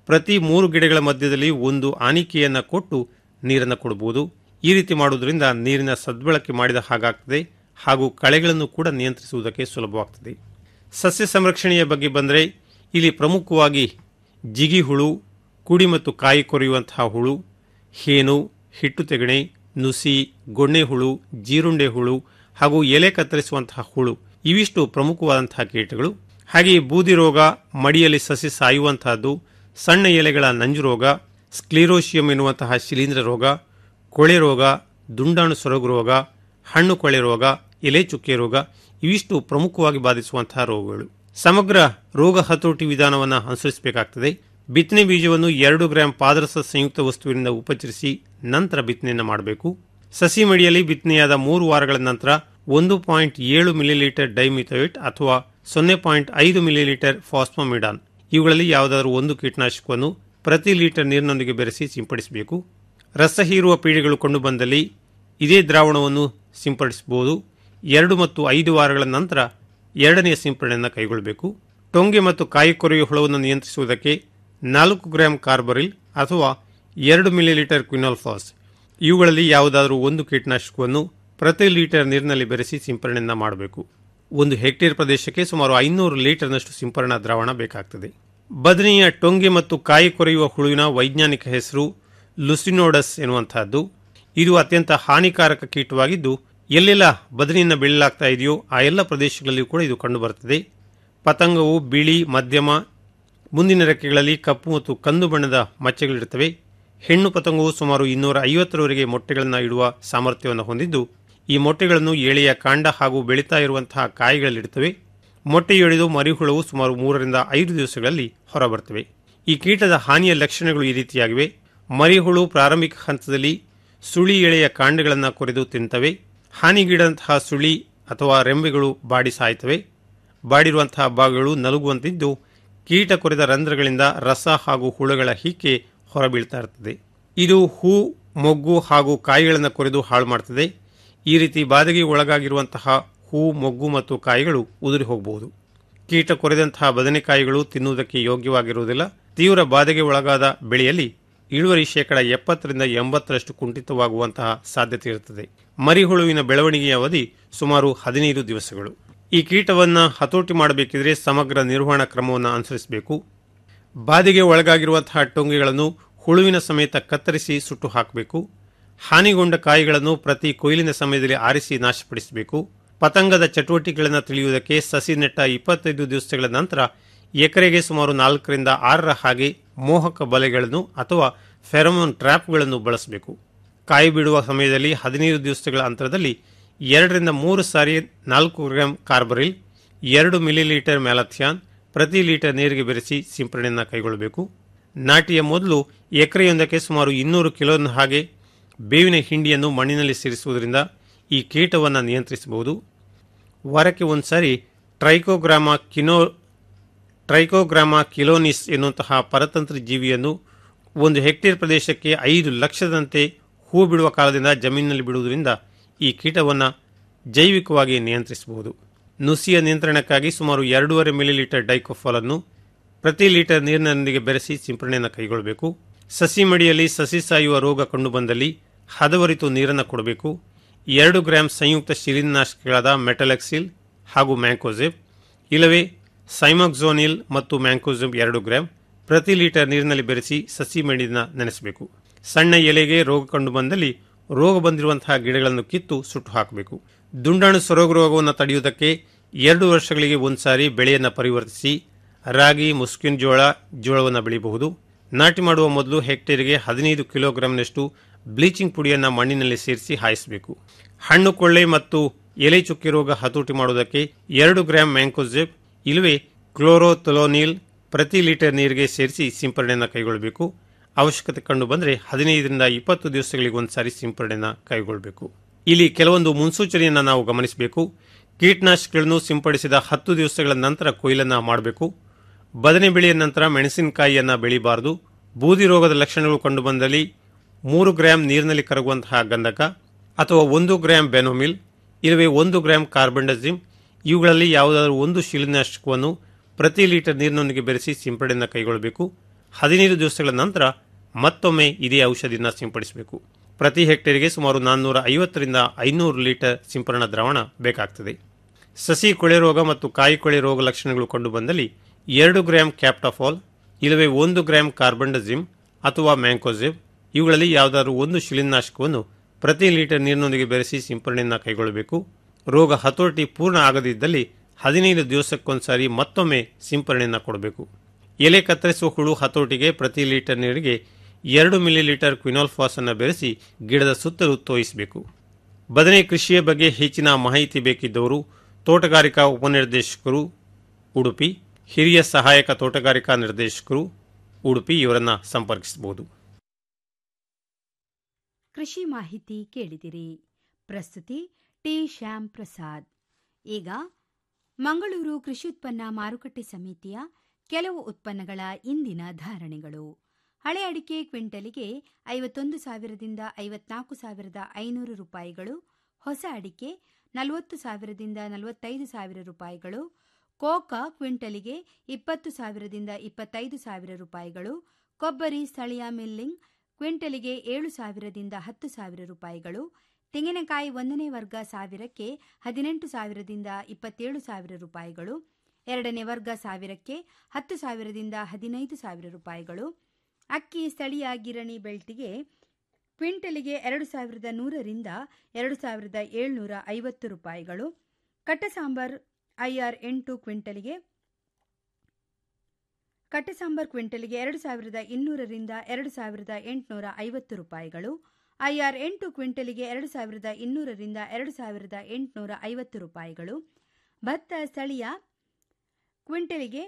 ಪ್ರತಿ ಮೂರು ಗಿಡಗಳ ಮಧ್ಯದಲ್ಲಿ ಒಂದು ಆನಿಕೆಯನ್ನು ಕೊಟ್ಟು ನೀರನ್ನು ಕೊಡಬಹುದು ಈ ರೀತಿ ಮಾಡುವುದರಿಂದ ನೀರಿನ ಸದ್ಬಳಕೆ ಮಾಡಿದ ಹಾಗಾಗ್ತದೆ ಹಾಗೂ ಕಳೆಗಳನ್ನು ಕೂಡ ನಿಯಂತ್ರಿಸುವುದಕ್ಕೆ ಸುಲಭವಾಗ್ತದೆ ಸಸ್ಯ ಸಂರಕ್ಷಣೆಯ ಬಗ್ಗೆ ಬಂದರೆ ಇಲ್ಲಿ ಪ್ರಮುಖವಾಗಿ ಜಿಗಿ ಹುಳು ಕುಡಿ ಮತ್ತು ಕಾಯಿ ಕೊರೆಯುವಂತಹ ಹುಳು ಹೇನು ಹಿಟ್ಟು ತೆಗಣೆ ನುಸಿ ಗೊಣ್ಣೆ ಹುಳು ಜೀರುಂಡೆ ಹುಳು ಹಾಗೂ ಎಲೆ ಕತ್ತರಿಸುವಂತಹ ಹುಳು ಇವಿಷ್ಟು ಪ್ರಮುಖವಾದಂತಹ ಕೀಟಗಳು ಹಾಗೆಯೇ ಬೂದಿ ರೋಗ ಮಡಿಯಲ್ಲಿ ಸಸಿ ಸಾಯುವಂತಹದ್ದು ಸಣ್ಣ ಎಲೆಗಳ ನಂಜು ರೋಗ ಸ್ಕ್ಲಿರೋಶಿಯಂ ಎನ್ನುವಂತಹ ಶಿಲೀಂಧ್ರ ರೋಗ ಕೊಳೆ ರೋಗ ದುಂಡಾಣು ಸೊರಗು ರೋಗ ಹಣ್ಣು ಕೊಳೆ ರೋಗ ಎಲೆ ಚುಕ್ಕೆ ರೋಗ ಇವಿಷ್ಟು ಪ್ರಮುಖವಾಗಿ ಬಾಧಿಸುವಂತಹ ರೋಗಗಳು ಸಮಗ್ರ ರೋಗ ಹತೋಟಿ ವಿಧಾನವನ್ನು ಅನುಸರಿಸಬೇಕಾಗ್ತದೆ ಬಿತ್ತನೆ ಬೀಜವನ್ನು ಎರಡು ಗ್ರಾಂ ಪಾದರಸ ಸಂಯುಕ್ತ ವಸ್ತುವಿನಿಂದ ಉಪಚರಿಸಿ ನಂತರ ಬಿತ್ತನೆಯನ್ನು ಮಾಡಬೇಕು ಸಸಿ ಮಡಿಯಲ್ಲಿ ಬಿತ್ತನೆಯಾದ ಮೂರು ವಾರಗಳ ನಂತರ ಒಂದು ಪಾಯಿಂಟ್ ಏಳು ಮಿಲಿಲೀಟರ್ ಡೈಮಿಥೋಯಿಟ್ ಅಥವಾ ಸೊನ್ನೆ ಪಾಯಿಂಟ್ ಐದು ಮಿಲಿಲೀಟರ್ ಫಾಸ್ಫೋಮಿಡಾನ್ ಇವುಗಳಲ್ಲಿ ಯಾವುದಾದರೂ ಒಂದು ಕೀಟನಾಶಕವನ್ನು ಪ್ರತಿ ಲೀಟರ್ ನೀರಿನೊಂದಿಗೆ ಬೆರೆಸಿ ಸಿಂಪಡಿಸಬೇಕು ರಸ ಹೀರುವ ಪೀಡೆಗಳು ಕಂಡುಬಂದಲ್ಲಿ ಇದೇ ದ್ರಾವಣವನ್ನು ಸಿಂಪಡಿಸಬಹುದು ಎರಡು ಮತ್ತು ಐದು ವಾರಗಳ ನಂತರ ಎರಡನೆಯ ಸಿಂಪಡಣೆಯನ್ನು ಕೈಗೊಳ್ಳಬೇಕು ಟೊಂಗೆ ಮತ್ತು ಕಾಯಿ ಕೊರೆಯುವ ಹುಳವನ್ನು ನಿಯಂತ್ರಿಸುವುದಕ್ಕೆ ನಾಲ್ಕು ಗ್ರಾಂ ಕಾರ್ಬರಿಲ್ ಅಥವಾ ಎರಡು ಮಿಲಿಲೀಟರ್ ಕ್ವಿನಾಲ್ಫಾಸ್ ಇವುಗಳಲ್ಲಿ ಯಾವುದಾದರೂ ಒಂದು ಕೀಟನಾಶಕವನ್ನು ಪ್ರತಿ ಲೀಟರ್ ನೀರಿನಲ್ಲಿ ಬೆರೆಸಿ ಸಿಂಪರಣೆಯನ್ನು ಮಾಡಬೇಕು ಒಂದು ಹೆಕ್ಟೇರ್ ಪ್ರದೇಶಕ್ಕೆ ಸುಮಾರು ಐನೂರು ಲೀಟರ್ನಷ್ಟು ಸಿಂಪರಣಾ ದ್ರಾವಣ ಬೇಕಾಗ್ತದೆ ಬದನೆಯ ಟೊಂಗೆ ಮತ್ತು ಕಾಯಿ ಕೊರೆಯುವ ಹುಳುವಿನ ವೈಜ್ಞಾನಿಕ ಹೆಸರು ಲುಸಿನೋಡಸ್ ಎನ್ನುವಂತಹದ್ದು ಇದು ಅತ್ಯಂತ ಹಾನಿಕಾರಕ ಕೀಟವಾಗಿದ್ದು ಎಲ್ಲೆಲ್ಲ ಬದನೆಯನ್ನು ಬೆಳೆಯಲಾಗ್ತಾ ಇದೆಯೋ ಆ ಎಲ್ಲ ಪ್ರದೇಶಗಳಲ್ಲಿಯೂ ಕೂಡ ಇದು ಕಂಡುಬರುತ್ತದೆ ಪತಂಗವು ಬಿಳಿ ಮಧ್ಯಮ ಮುಂದಿನ ರೆಕ್ಕೆಗಳಲ್ಲಿ ಕಪ್ಪು ಮತ್ತು ಕಂದು ಬಣ್ಣದ ಮಚ್ಚೆಗಳಿರುತ್ತವೆ ಹೆಣ್ಣು ಪತಂಗವು ಸುಮಾರು ಇನ್ನೂರ ಐವತ್ತರವರೆಗೆ ಮೊಟ್ಟೆಗಳನ್ನು ಇಡುವ ಸಾಮರ್ಥ್ಯವನ್ನು ಹೊಂದಿದ್ದು ಈ ಮೊಟ್ಟೆಗಳನ್ನು ಎಳೆಯ ಕಾಂಡ ಹಾಗೂ ಬೆಳೀತಾ ಇರುವಂತಹ ಕಾಯಿಗಳಲ್ಲಿಡುತ್ತವೆ ಮೊಟ್ಟೆಯೊಡೆದು ಮರಿಹುಳವು ಸುಮಾರು ಮೂರರಿಂದ ಐದು ದಿವಸಗಳಲ್ಲಿ ಹೊರಬರ್ತವೆ ಈ ಕೀಟದ ಹಾನಿಯ ಲಕ್ಷಣಗಳು ಈ ರೀತಿಯಾಗಿವೆ ಮರಿಹುಳು ಪ್ರಾರಂಭಿಕ ಹಂತದಲ್ಲಿ ಸುಳಿ ಎಳೆಯ ಕಾಂಡಗಳನ್ನು ಕೊರೆದು ತಿಂತವೆ ಹಾನಿಗೀಡಂತಹ ಸುಳಿ ಅಥವಾ ರೆಂಬೆಗಳು ಬಾಡಿ ಸಾಯ್ತವೆ ಬಾಡಿರುವಂತಹ ಭಾಗಗಳು ನಲುಗುವಂತಿದ್ದು ಕೀಟ ಕೊರೆದ ರಂಧ್ರಗಳಿಂದ ರಸ ಹಾಗೂ ಹುಳುಗಳ ಹಿಕ್ಕೆ ಹೊರಬೀಳ್ತಾ ಇರ್ತದೆ ಇದು ಹೂ ಮೊಗ್ಗು ಹಾಗೂ ಕಾಯಿಗಳನ್ನು ಕೊರೆದು ಹಾಳು ಮಾಡ್ತದೆ ಈ ರೀತಿ ಬಾಧೆಗೆ ಒಳಗಾಗಿರುವಂತಹ ಹೂ ಮೊಗ್ಗು ಮತ್ತು ಕಾಯಿಗಳು ಉದುರಿ ಹೋಗಬಹುದು ಕೀಟ ಕೊರೆದಂತಹ ಬದನೆಕಾಯಿಗಳು ತಿನ್ನುವುದಕ್ಕೆ ಯೋಗ್ಯವಾಗಿರುವುದಿಲ್ಲ ತೀವ್ರ ಬಾಧೆಗೆ ಒಳಗಾದ ಬೆಳೆಯಲ್ಲಿ ಇಳುವರಿ ಶೇಕಡ ಎಪ್ಪತ್ತರಿಂದ ಎಂಬತ್ತರಷ್ಟು ಕುಂಠಿತವಾಗುವಂತಹ ಸಾಧ್ಯತೆ ಇರುತ್ತದೆ ಮರಿಹುಳುವಿನ ಬೆಳವಣಿಗೆಯ ಅವಧಿ ಸುಮಾರು ಹದಿನೈದು ದಿವಸಗಳು ಈ ಕೀಟವನ್ನು ಹತೋಟಿ ಮಾಡಬೇಕಿದ್ರೆ ಸಮಗ್ರ ನಿರ್ವಹಣಾ ಕ್ರಮವನ್ನು ಅನುಸರಿಸಬೇಕು ಬಾಧೆಗೆ ಒಳಗಾಗಿರುವಂತಹ ಟೊಂಗೆಗಳನ್ನು ಹುಳುವಿನ ಸಮೇತ ಕತ್ತರಿಸಿ ಸುಟ್ಟು ಹಾಕಬೇಕು ಹಾನಿಗೊಂಡ ಕಾಯಿಗಳನ್ನು ಪ್ರತಿ ಕೊಯ್ಲಿನ ಸಮಯದಲ್ಲಿ ಆರಿಸಿ ನಾಶಪಡಿಸಬೇಕು ಪತಂಗದ ಚಟುವಟಿಕೆಗಳನ್ನು ತಿಳಿಯುವುದಕ್ಕೆ ಸಸಿ ನೆಟ್ಟ ಇಪ್ಪತ್ತೈದು ದಿವಸಗಳ ನಂತರ ಎಕರೆಗೆ ಸುಮಾರು ನಾಲ್ಕರಿಂದ ಆರರ ಹಾಗೆ ಮೋಹಕ ಬಲೆಗಳನ್ನು ಅಥವಾ ಫೆರಮೋನ್ ಟ್ರ್ಯಾಪ್ಗಳನ್ನು ಬಳಸಬೇಕು ಕಾಯಿ ಬಿಡುವ ಸಮಯದಲ್ಲಿ ಹದಿನೈದು ದಿವಸಗಳ ಅಂತರದಲ್ಲಿ ಎರಡರಿಂದ ಮೂರು ಸಾರಿ ನಾಲ್ಕು ಗ್ರಾಂ ಕಾರ್ಬರಿಲ್ ಎರಡು ಮಿಲಿಲೀಟರ್ ಮ್ಯಾಲಥಿಯಾನ್ ಪ್ರತಿ ಲೀಟರ್ ನೀರಿಗೆ ಬೆರೆಸಿ ಸಿಂಪರಣೆಯನ್ನು ಕೈಗೊಳ್ಳಬೇಕು ನಾಟಿಯ ಮೊದಲು ಎಕರೆಯೊಂದಕ್ಕೆ ಸುಮಾರು ಇನ್ನೂರು ಕಿಲೋನ ಹಾಗೆ ಬೇವಿನ ಹಿಂಡಿಯನ್ನು ಮಣ್ಣಿನಲ್ಲಿ ಸೇರಿಸುವುದರಿಂದ ಈ ಕೀಟವನ್ನು ನಿಯಂತ್ರಿಸಬಹುದು ವಾರಕ್ಕೆ ಒಂದು ಸಾರಿ ಟ್ರೈಕೋಗ್ರಾಮ ಕಿನೋ ಟ್ರೈಕೋಗ್ರಾಮ ಕಿಲೋನಿಸ್ ಎನ್ನುವಂತಹ ಪರತಂತ್ರ ಜೀವಿಯನ್ನು ಒಂದು ಹೆಕ್ಟೇರ್ ಪ್ರದೇಶಕ್ಕೆ ಐದು ಲಕ್ಷದಂತೆ ಹೂ ಬಿಡುವ ಕಾಲದಿಂದ ಜಮೀನಿನಲ್ಲಿ ಬಿಡುವುದರಿಂದ ಈ ಕೀಟವನ್ನು ಜೈವಿಕವಾಗಿ ನಿಯಂತ್ರಿಸಬಹುದು ನುಸಿಯ ನಿಯಂತ್ರಣಕ್ಕಾಗಿ ಸುಮಾರು ಎರಡೂವರೆ ಮಿಲಿಲೀಟರ್ ಡೈಕೋಫಾಲನ್ನು ಪ್ರತಿ ಲೀಟರ್ ನೀರಿನೊಂದಿಗೆ ಬೆರೆಸಿ ಸಿಂಪರಣೆಯನ್ನು ಕೈಗೊಳ್ಳಬೇಕು ಸಸಿ ಮಡಿಯಲ್ಲಿ ಸಸಿ ಸಾಯುವ ರೋಗ ಕಂಡುಬಂದಲ್ಲಿ ಹದವರಿತು ನೀರನ್ನು ಕೊಡಬೇಕು ಎರಡು ಗ್ರಾಂ ಸಂಯುಕ್ತ ಶಿಲೀನಾಶಕಗಳಾದ ಮೆಟಲೆಕ್ಸಿಲ್ ಹಾಗೂ ಮ್ಯಾಂಕೋಸೆಬ್ ಇಲ್ಲವೇ ಸೈಮಾಕ್ಸೋನಿಲ್ ಮತ್ತು ಮ್ಯಾಂಕೋಸೆಬ್ ಎರಡು ಗ್ರಾಂ ಪ್ರತಿ ಲೀಟರ್ ನೀರಿನಲ್ಲಿ ಬೆರೆಸಿ ಸಸಿ ಮಡಿನ ನೆನೆಸಬೇಕು ಸಣ್ಣ ಎಲೆಗೆ ರೋಗ ಕಂಡುಬಂದಲ್ಲಿ ರೋಗ ಬಂದಿರುವಂತಹ ಗಿಡಗಳನ್ನು ಕಿತ್ತು ಸುಟ್ಟು ಹಾಕಬೇಕು ದುಂಡಾಣು ಸೊರಗು ರೋಗವನ್ನು ತಡೆಯುವುದಕ್ಕೆ ಎರಡು ವರ್ಷಗಳಿಗೆ ಒಂದ್ಸಾರಿ ಬೆಳೆಯನ್ನು ಪರಿವರ್ತಿಸಿ ರಾಗಿ ಮುಸ್ಕಿನ್ ಜೋಳ ಜೋಳವನ್ನು ಬೆಳೆಯಬಹುದು ನಾಟಿ ಮಾಡುವ ಮೊದಲು ಹೆಕ್ಟೇರ್ಗೆ ಹದಿನೈದು ಕಿಲೋಗ್ರಾಂನಷ್ಟು ಬ್ಲೀಚಿಂಗ್ ಪುಡಿಯನ್ನು ಮಣ್ಣಿನಲ್ಲಿ ಸೇರಿಸಿ ಹಾಯಿಸಬೇಕು ಹಣ್ಣು ಕೊಳ್ಳೆ ಮತ್ತು ಎಲೆ ಚುಕ್ಕೆ ರೋಗ ಹತೋಟಿ ಮಾಡುವುದಕ್ಕೆ ಎರಡು ಗ್ರಾಂ ಮ್ಯಾಂಕೋಸೆಬ್ ಇಲ್ಲವೇ ಕ್ಲೋರೋಥೊಲೋನಿಲ್ ಪ್ರತಿ ಲೀಟರ್ ನೀರಿಗೆ ಸೇರಿಸಿ ಸಿಂಪರಣೆಯನ್ನು ಕೈಗೊಳ್ಳಬೇಕು ಅವಶ್ಯಕತೆ ಕಂಡು ಬಂದರೆ ಹದಿನೈದರಿಂದ ಇಪ್ಪತ್ತು ದಿವಸಗಳಿಗೆ ಒಂದ್ಸಾರಿ ಸಿಂಪರಣೆಯನ್ನು ಕೈಗೊಳ್ಳಬೇಕು ಇಲ್ಲಿ ಕೆಲವೊಂದು ಮುನ್ಸೂಚನೆಯನ್ನು ನಾವು ಗಮನಿಸಬೇಕು ಕೀಟನಾಶಕಗಳನ್ನು ಸಿಂಪಡಿಸಿದ ಹತ್ತು ದಿವಸಗಳ ನಂತರ ಕೊಯ್ಲನ್ನು ಮಾಡಬೇಕು ಬದನೆ ಬೆಳೆಯ ನಂತರ ಮೆಣಸಿನಕಾಯಿಯನ್ನು ಬೆಳಿಬಾರದು ಬೂದಿ ರೋಗದ ಲಕ್ಷಣಗಳು ಕಂಡುಬಂದಲ್ಲಿ ಮೂರು ಗ್ರಾಂ ನೀರಿನಲ್ಲಿ ಕರಗುವಂತಹ ಗಂಧಕ ಅಥವಾ ಒಂದು ಗ್ರಾಂ ಬೆನೋಮಿಲ್ ಇಲ್ಲವೇ ಒಂದು ಗ್ರಾಂ ಕಾರ್ಬಂಡಜಿಮ್ ಇವುಗಳಲ್ಲಿ ಯಾವುದಾದರೂ ಒಂದು ಶಿಲೀನಾಶಕವನ್ನು ಪ್ರತಿ ಲೀಟರ್ ನೀರಿನೊಂದಿಗೆ ಬೆರೆಸಿ ಸಿಂಪಡಣೆಯನ್ನು ಕೈಗೊಳ್ಳಬೇಕು ಹದಿನೈದು ದಿವಸಗಳ ನಂತರ ಮತ್ತೊಮ್ಮೆ ಇದೇ ಔಷಧಿನ ಸಿಂಪಡಿಸಬೇಕು ಪ್ರತಿ ಹೆಕ್ಟೇರಿಗೆ ಸುಮಾರು ನಾನ್ನೂರ ಐವತ್ತರಿಂದ ಐನೂರು ಲೀಟರ್ ಸಿಂಪರಣಾ ದ್ರಾವಣ ಬೇಕಾಗ್ತದೆ ಸಸಿ ಕೊಳೆ ರೋಗ ಮತ್ತು ಕಾಯಿ ಕೊಳೆ ರೋಗ ಲಕ್ಷಣಗಳು ಕಂಡುಬಂದಲ್ಲಿ ಎರಡು ಗ್ರಾಂ ಕ್ಯಾಪ್ಟಾಫಾಲ್ ಇಲ್ಲವೇ ಒಂದು ಗ್ರಾಂ ಕಾರ್ಬಂಡಜಿಮ್ ಅಥವಾ ಮ್ಯಾಂಕೋಜಿವ್ ಇವುಗಳಲ್ಲಿ ಯಾವುದಾದ್ರೂ ಒಂದು ಶಿಲೀನಾಶಕವನ್ನು ಪ್ರತಿ ಲೀಟರ್ ನೀರಿನೊಂದಿಗೆ ಬೆರೆಸಿ ಸಿಂಪರಣೆಯನ್ನು ಕೈಗೊಳ್ಳಬೇಕು ರೋಗ ಹತೋಟಿ ಪೂರ್ಣ ಆಗದಿದ್ದಲ್ಲಿ ಹದಿನೈದು ದಿವಸಕ್ಕೊಂದ್ಸಾರಿ ಮತ್ತೊಮ್ಮೆ ಸಿಂಪರಣೆಯನ್ನು ಕೊಡಬೇಕು ಎಲೆ ಕತ್ತರಿಸುವ ಹುಳು ಹತೋಟಿಗೆ ಪ್ರತಿ ಲೀಟರ್ ನೀರಿಗೆ ಎರಡು ಮಿಲಿ ಲೀಟರ್ ಕ್ವಿನಾಲ್ಫಾಸ್ ಅನ್ನು ಬೆರೆಸಿ ಗಿಡದ ಸುತ್ತಲೂ ತೋಯಿಸಬೇಕು ಬದನೆ ಕೃಷಿಯ ಬಗ್ಗೆ ಹೆಚ್ಚಿನ ಮಾಹಿತಿ ಬೇಕಿದ್ದವರು ತೋಟಗಾರಿಕಾ ಉಪನಿರ್ದೇಶಕರು ಉಡುಪಿ ಹಿರಿಯ ಸಹಾಯಕ ತೋಟಗಾರಿಕಾ ನಿರ್ದೇಶಕರು ಉಡುಪಿ ಇವರನ್ನು ಸಂಪರ್ಕಿಸಬಹುದು ಕೃಷಿ ಮಾಹಿತಿ ಕೇಳಿದಿರಿ ಪ್ರಸ್ತುತಿ ಟಿ ಶ್ಯಾಮ್ ಪ್ರಸಾದ್ ಈಗ ಮಂಗಳೂರು ಕೃಷಿ ಉತ್ಪನ್ನ ಮಾರುಕಟ್ಟೆ ಸಮಿತಿಯ ಕೆಲವು ಉತ್ಪನ್ನಗಳ ಇಂದಿನ ಧಾರಣೆಗಳು ಹಳೆ ಅಡಿಕೆ ಕ್ವಿಂಟಲಿಗೆ ಐವತ್ತೊಂದು ಸಾವಿರದಿಂದ ಐವತ್ನಾಲ್ಕು ಸಾವಿರದ ಐನೂರು ರೂಪಾಯಿಗಳು ಹೊಸ ಅಡಿಕೆ ನಲವತ್ತು ಸಾವಿರದಿಂದ ನಲವತ್ತೈದು ಸಾವಿರ ರೂಪಾಯಿಗಳು ಕೋಕಾ ಕ್ವಿಂಟಲಿಗೆ ಇಪ್ಪತ್ತು ಸಾವಿರದಿಂದ ಇಪ್ಪತ್ತೈದು ಸಾವಿರ ರೂಪಾಯಿಗಳು ಕೊಬ್ಬರಿ ಸ್ಥಳೀಯ ಮಿಲ್ಲಿಂಗ್ ಕ್ವಿಂಟಲಿಗೆ ಏಳು ಸಾವಿರದಿಂದ ಹತ್ತು ಸಾವಿರ ರೂಪಾಯಿಗಳು ತೆಂಗಿನಕಾಯಿ ಒಂದನೇ ವರ್ಗ ಸಾವಿರಕ್ಕೆ ಹದಿನೆಂಟು ಸಾವಿರದಿಂದ ಇಪ್ಪತ್ತೇಳು ಸಾವಿರ ರೂಪಾಯಿಗಳು ಎರಡನೇ ವರ್ಗ ಸಾವಿರಕ್ಕೆ ಹತ್ತು ಸಾವಿರದಿಂದ ಹದಿನೈದು ಸಾವಿರ ರೂಪಾಯಿಗಳು ಅಕ್ಕಿ ಸ್ಥಳೀಯ ಗಿರಣಿ ಬೆಲ್ಟಿಗೆ ಕ್ವಿಂಟಲಿಗೆ ಎರಡು ಸಾವಿರದ ನೂರರಿಂದ ಎರಡು ಸಾವಿರದ ಏಳ್ನೂರ ಐವತ್ತು ರೂಪಾಯಿಗಳು ಕಟ್ಟಸಾಂಬಾರ್ ಐಆರ್ ಎಂಟು ಕ್ವಿಂಟಲಿಗೆ ಕಟ್ಟಸಾಂಬಾರ್ ಕ್ವಿಂಟಲಿಗೆ ಎರಡು ಸಾವಿರದ ಇನ್ನೂರರಿಂದ ಎರಡು ಸಾವಿರದ ಎಂಟುನೂರ ಐವತ್ತು ರೂಪಾಯಿಗಳು ಐಆರ್ ಎಂಟು ಕ್ವಿಂಟಲಿಗೆ ಎರಡು ಸಾವಿರದ ಇನ್ನೂರರಿಂದ ಎರಡು ಸಾವಿರದ ಎಂಟುನೂರ ಐವತ್ತು ರೂಪಾಯಿಗಳು ಭತ್ತ ಸ್ಥಳೀಯ ಕ್ವಿಂಟಲಿಗೆ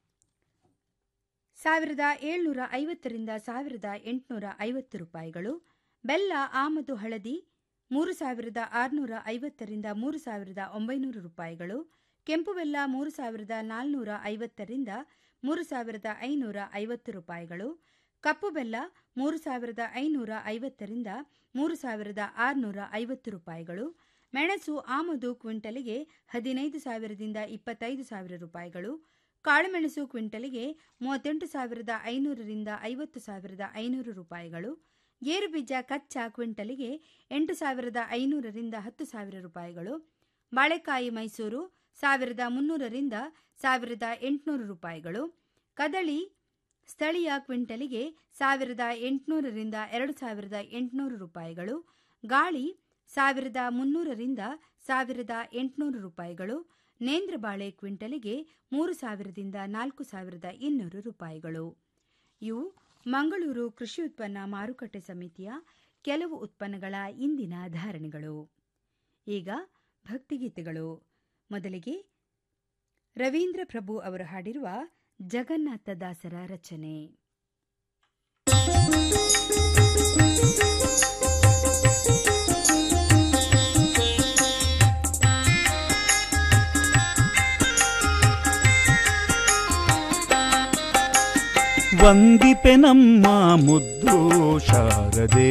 ಸಾವಿರದ ಏಳ್ನೂರ ಐವತ್ತರಿಂದ ಸಾವಿರದ ಎಂಟುನೂರ ಐವತ್ತು ರೂಪಾಯಿಗಳು ಬೆಲ್ಲ ಆಮದು ಹಳದಿ ಮೂರು ಸಾವಿರದ ಆರುನೂರ ಐವತ್ತರಿಂದ ಮೂರು ಸಾವಿರದ ಒಂಬೈನೂರು ರೂಪಾಯಿಗಳು ಕೆಂಪು ಬೆಲ್ಲ ಮೂರು ಸಾವಿರದ ನಾಲ್ನೂರ ಐವತ್ತರಿಂದ ಮೂರು ಸಾವಿರದ ಐನೂರ ಐವತ್ತು ರೂಪಾಯಿಗಳು ಕಪ್ಪು ಬೆಲ್ಲ ಮೂರು ಸಾವಿರದ ಐನೂರ ಐವತ್ತರಿಂದ ಮೂರು ಸಾವಿರದ ಆರುನೂರ ಐವತ್ತು ರೂಪಾಯಿಗಳು ಮೆಣಸು ಆಮದು ಕ್ವಿಂಟಲಿಗೆ ಹದಿನೈದು ಸಾವಿರದಿಂದ ಇಪ್ಪತ್ತೈದು ಸಾವಿರ ರೂಪಾಯಿಗಳು ಕಾಳುಮೆಣಸು ಕ್ವಿಂಟಲಿಗೆ ಮೂವತ್ತೆಂಟು ಸಾವಿರದ ಐನೂರರಿಂದ ಐವತ್ತು ಸಾವಿರದ ಐನೂರು ರೂಪಾಯಿಗಳು ಗೇರು ಬೀಜ ಕಚ್ಚಾ ಕ್ವಿಂಟಲಿಗೆ ಎಂಟು ಸಾವಿರದ ಐನೂರರಿಂದ ಹತ್ತು ಸಾವಿರ ರೂಪಾಯಿಗಳು ಬಾಳೆಕಾಯಿ ಮೈಸೂರು ಸಾವಿರದ ಮುನ್ನೂರರಿಂದ ಸಾವಿರದ ಎಂಟುನೂರು ರೂಪಾಯಿಗಳು ಕದಳಿ ಸ್ಥಳೀಯ ಕ್ವಿಂಟಲಿಗೆ ಸಾವಿರದ ಎಂಟುನೂರರಿಂದ ಎರಡು ಸಾವಿರದ ಎಂಟುನೂರು ರೂಪಾಯಿಗಳು ಗಾಳಿ ಸಾವಿರದ ಮುನ್ನೂರರಿಂದ ಸಾವಿರದ ಎಂಟುನೂರು ರೂಪಾಯಿಗಳು ನೇಂದ್ರ ಬಾಳೆ ಕ್ವಿಂಟಲಿಗೆ ಮೂರು ಸಾವಿರದಿಂದ ನಾಲ್ಕು ಸಾವಿರದ ಇನ್ನೂರು ರೂಪಾಯಿಗಳು ಇವು ಮಂಗಳೂರು ಕೃಷಿ ಉತ್ಪನ್ನ ಮಾರುಕಟ್ಟೆ ಸಮಿತಿಯ ಕೆಲವು ಉತ್ಪನ್ನಗಳ ಇಂದಿನ ಧಾರಣೆಗಳು ಈಗ ಭಕ್ತಿಗೀತೆಗಳು ಮೊದಲಿಗೆ ರವೀಂದ್ರ ಪ್ರಭು ಅವರು ಹಾಡಿರುವ ಜಗನ್ನಾಥ ದಾಸರ ರಚನೆ ವಂದಿಪೆ ನಮ್ಮ ಮುದ್ದು ಶಾರದೆ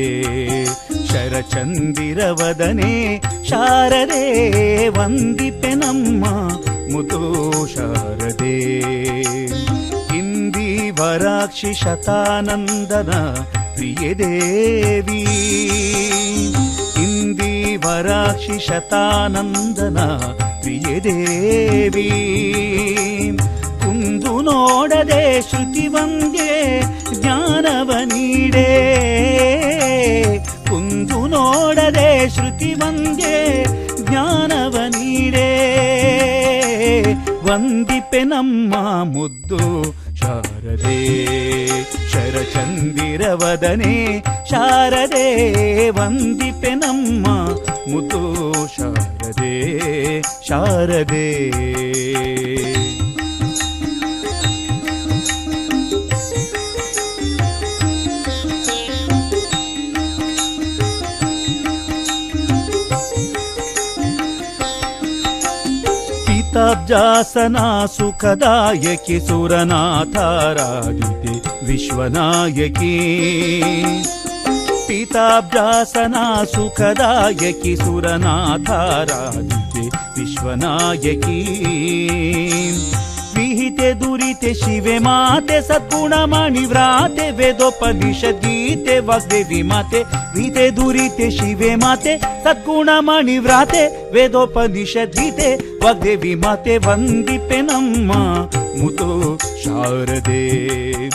ಶರಚಂದಿರವದನೆ ಶಾರದೆ ವಂದಿಪೆ ನಮ್ಮ ಮುದ್ದು ಶಾರದೆ ಇಂದಿ ವರಾಕ್ಷಿ ಶತಾನಂದನ ಪ್ರಿಯ ದೇವಿ ಇಂದಿ ವರಾಕ್ಷಿ ಶತಾನಂದನ ಪ್ರಿಯ ದೇವಿ ಕುಂದು ನೋಡದೆ ಶ್ರುತಿ ವಂದ್ಯೆ ಜ್ಞಾನವ ನೀಡೇ ಕುಂದು ನೋಡದೆ ಶ್ರುತಿ ವಂದ್ಯೆ ಜ್ಞಾನವ ನೀಡೇ ವಂದಿಪೆ ನಮ್ಮ ಮುದ್ದು ಶಾರದೆ ಶರಚಂದಿರವದನೆ ಶಾರದೆ ವಂದಿಪೆ ನಮ್ಮ ಮುದ್ದು ಶಾರದೆ ಶಾರದೆ ಪಿತಾಬ್ಜಾಸನ ಸುಖದಾಯಕಿ ಸುರನಾಥಾರಾಧಿತೆ ವಿಶ್ವನಾಯಕಿ ಪಿತಾಬ್ಜಾಸನ ಸುಖದಾಯಕಿ ಸುರನಾಥಾರಾಧಿತೆ ವಿಶ್ವನಾಯಕಿ ವಿಹಿತ ಗೀತೆ ದುರಿತೆ ಶಿವೆ ಮಾತೆ ಸದ್ಗುಣಮಣಿ ವ್ರಾತೆ ವೇದೋಪನಿಷತ್ ಗೀತೆ ವಾಗ್ದೇವಿ ಮಾತೆ ಗೀತೆ ದುರಿತೆ ಶಿವೆ ಮಾತೆ ಸದ್ಗುಣಮಣಿ ವ್ರಾತೆ ವೇದೋಪನಿಷತ್ ಗೀತೆ ವಾಗ್ದೇವಿ ಮಾತೆ ವಂದಿಪೆ ನಮ್ಮ ಮುತು ಶಾರದೆ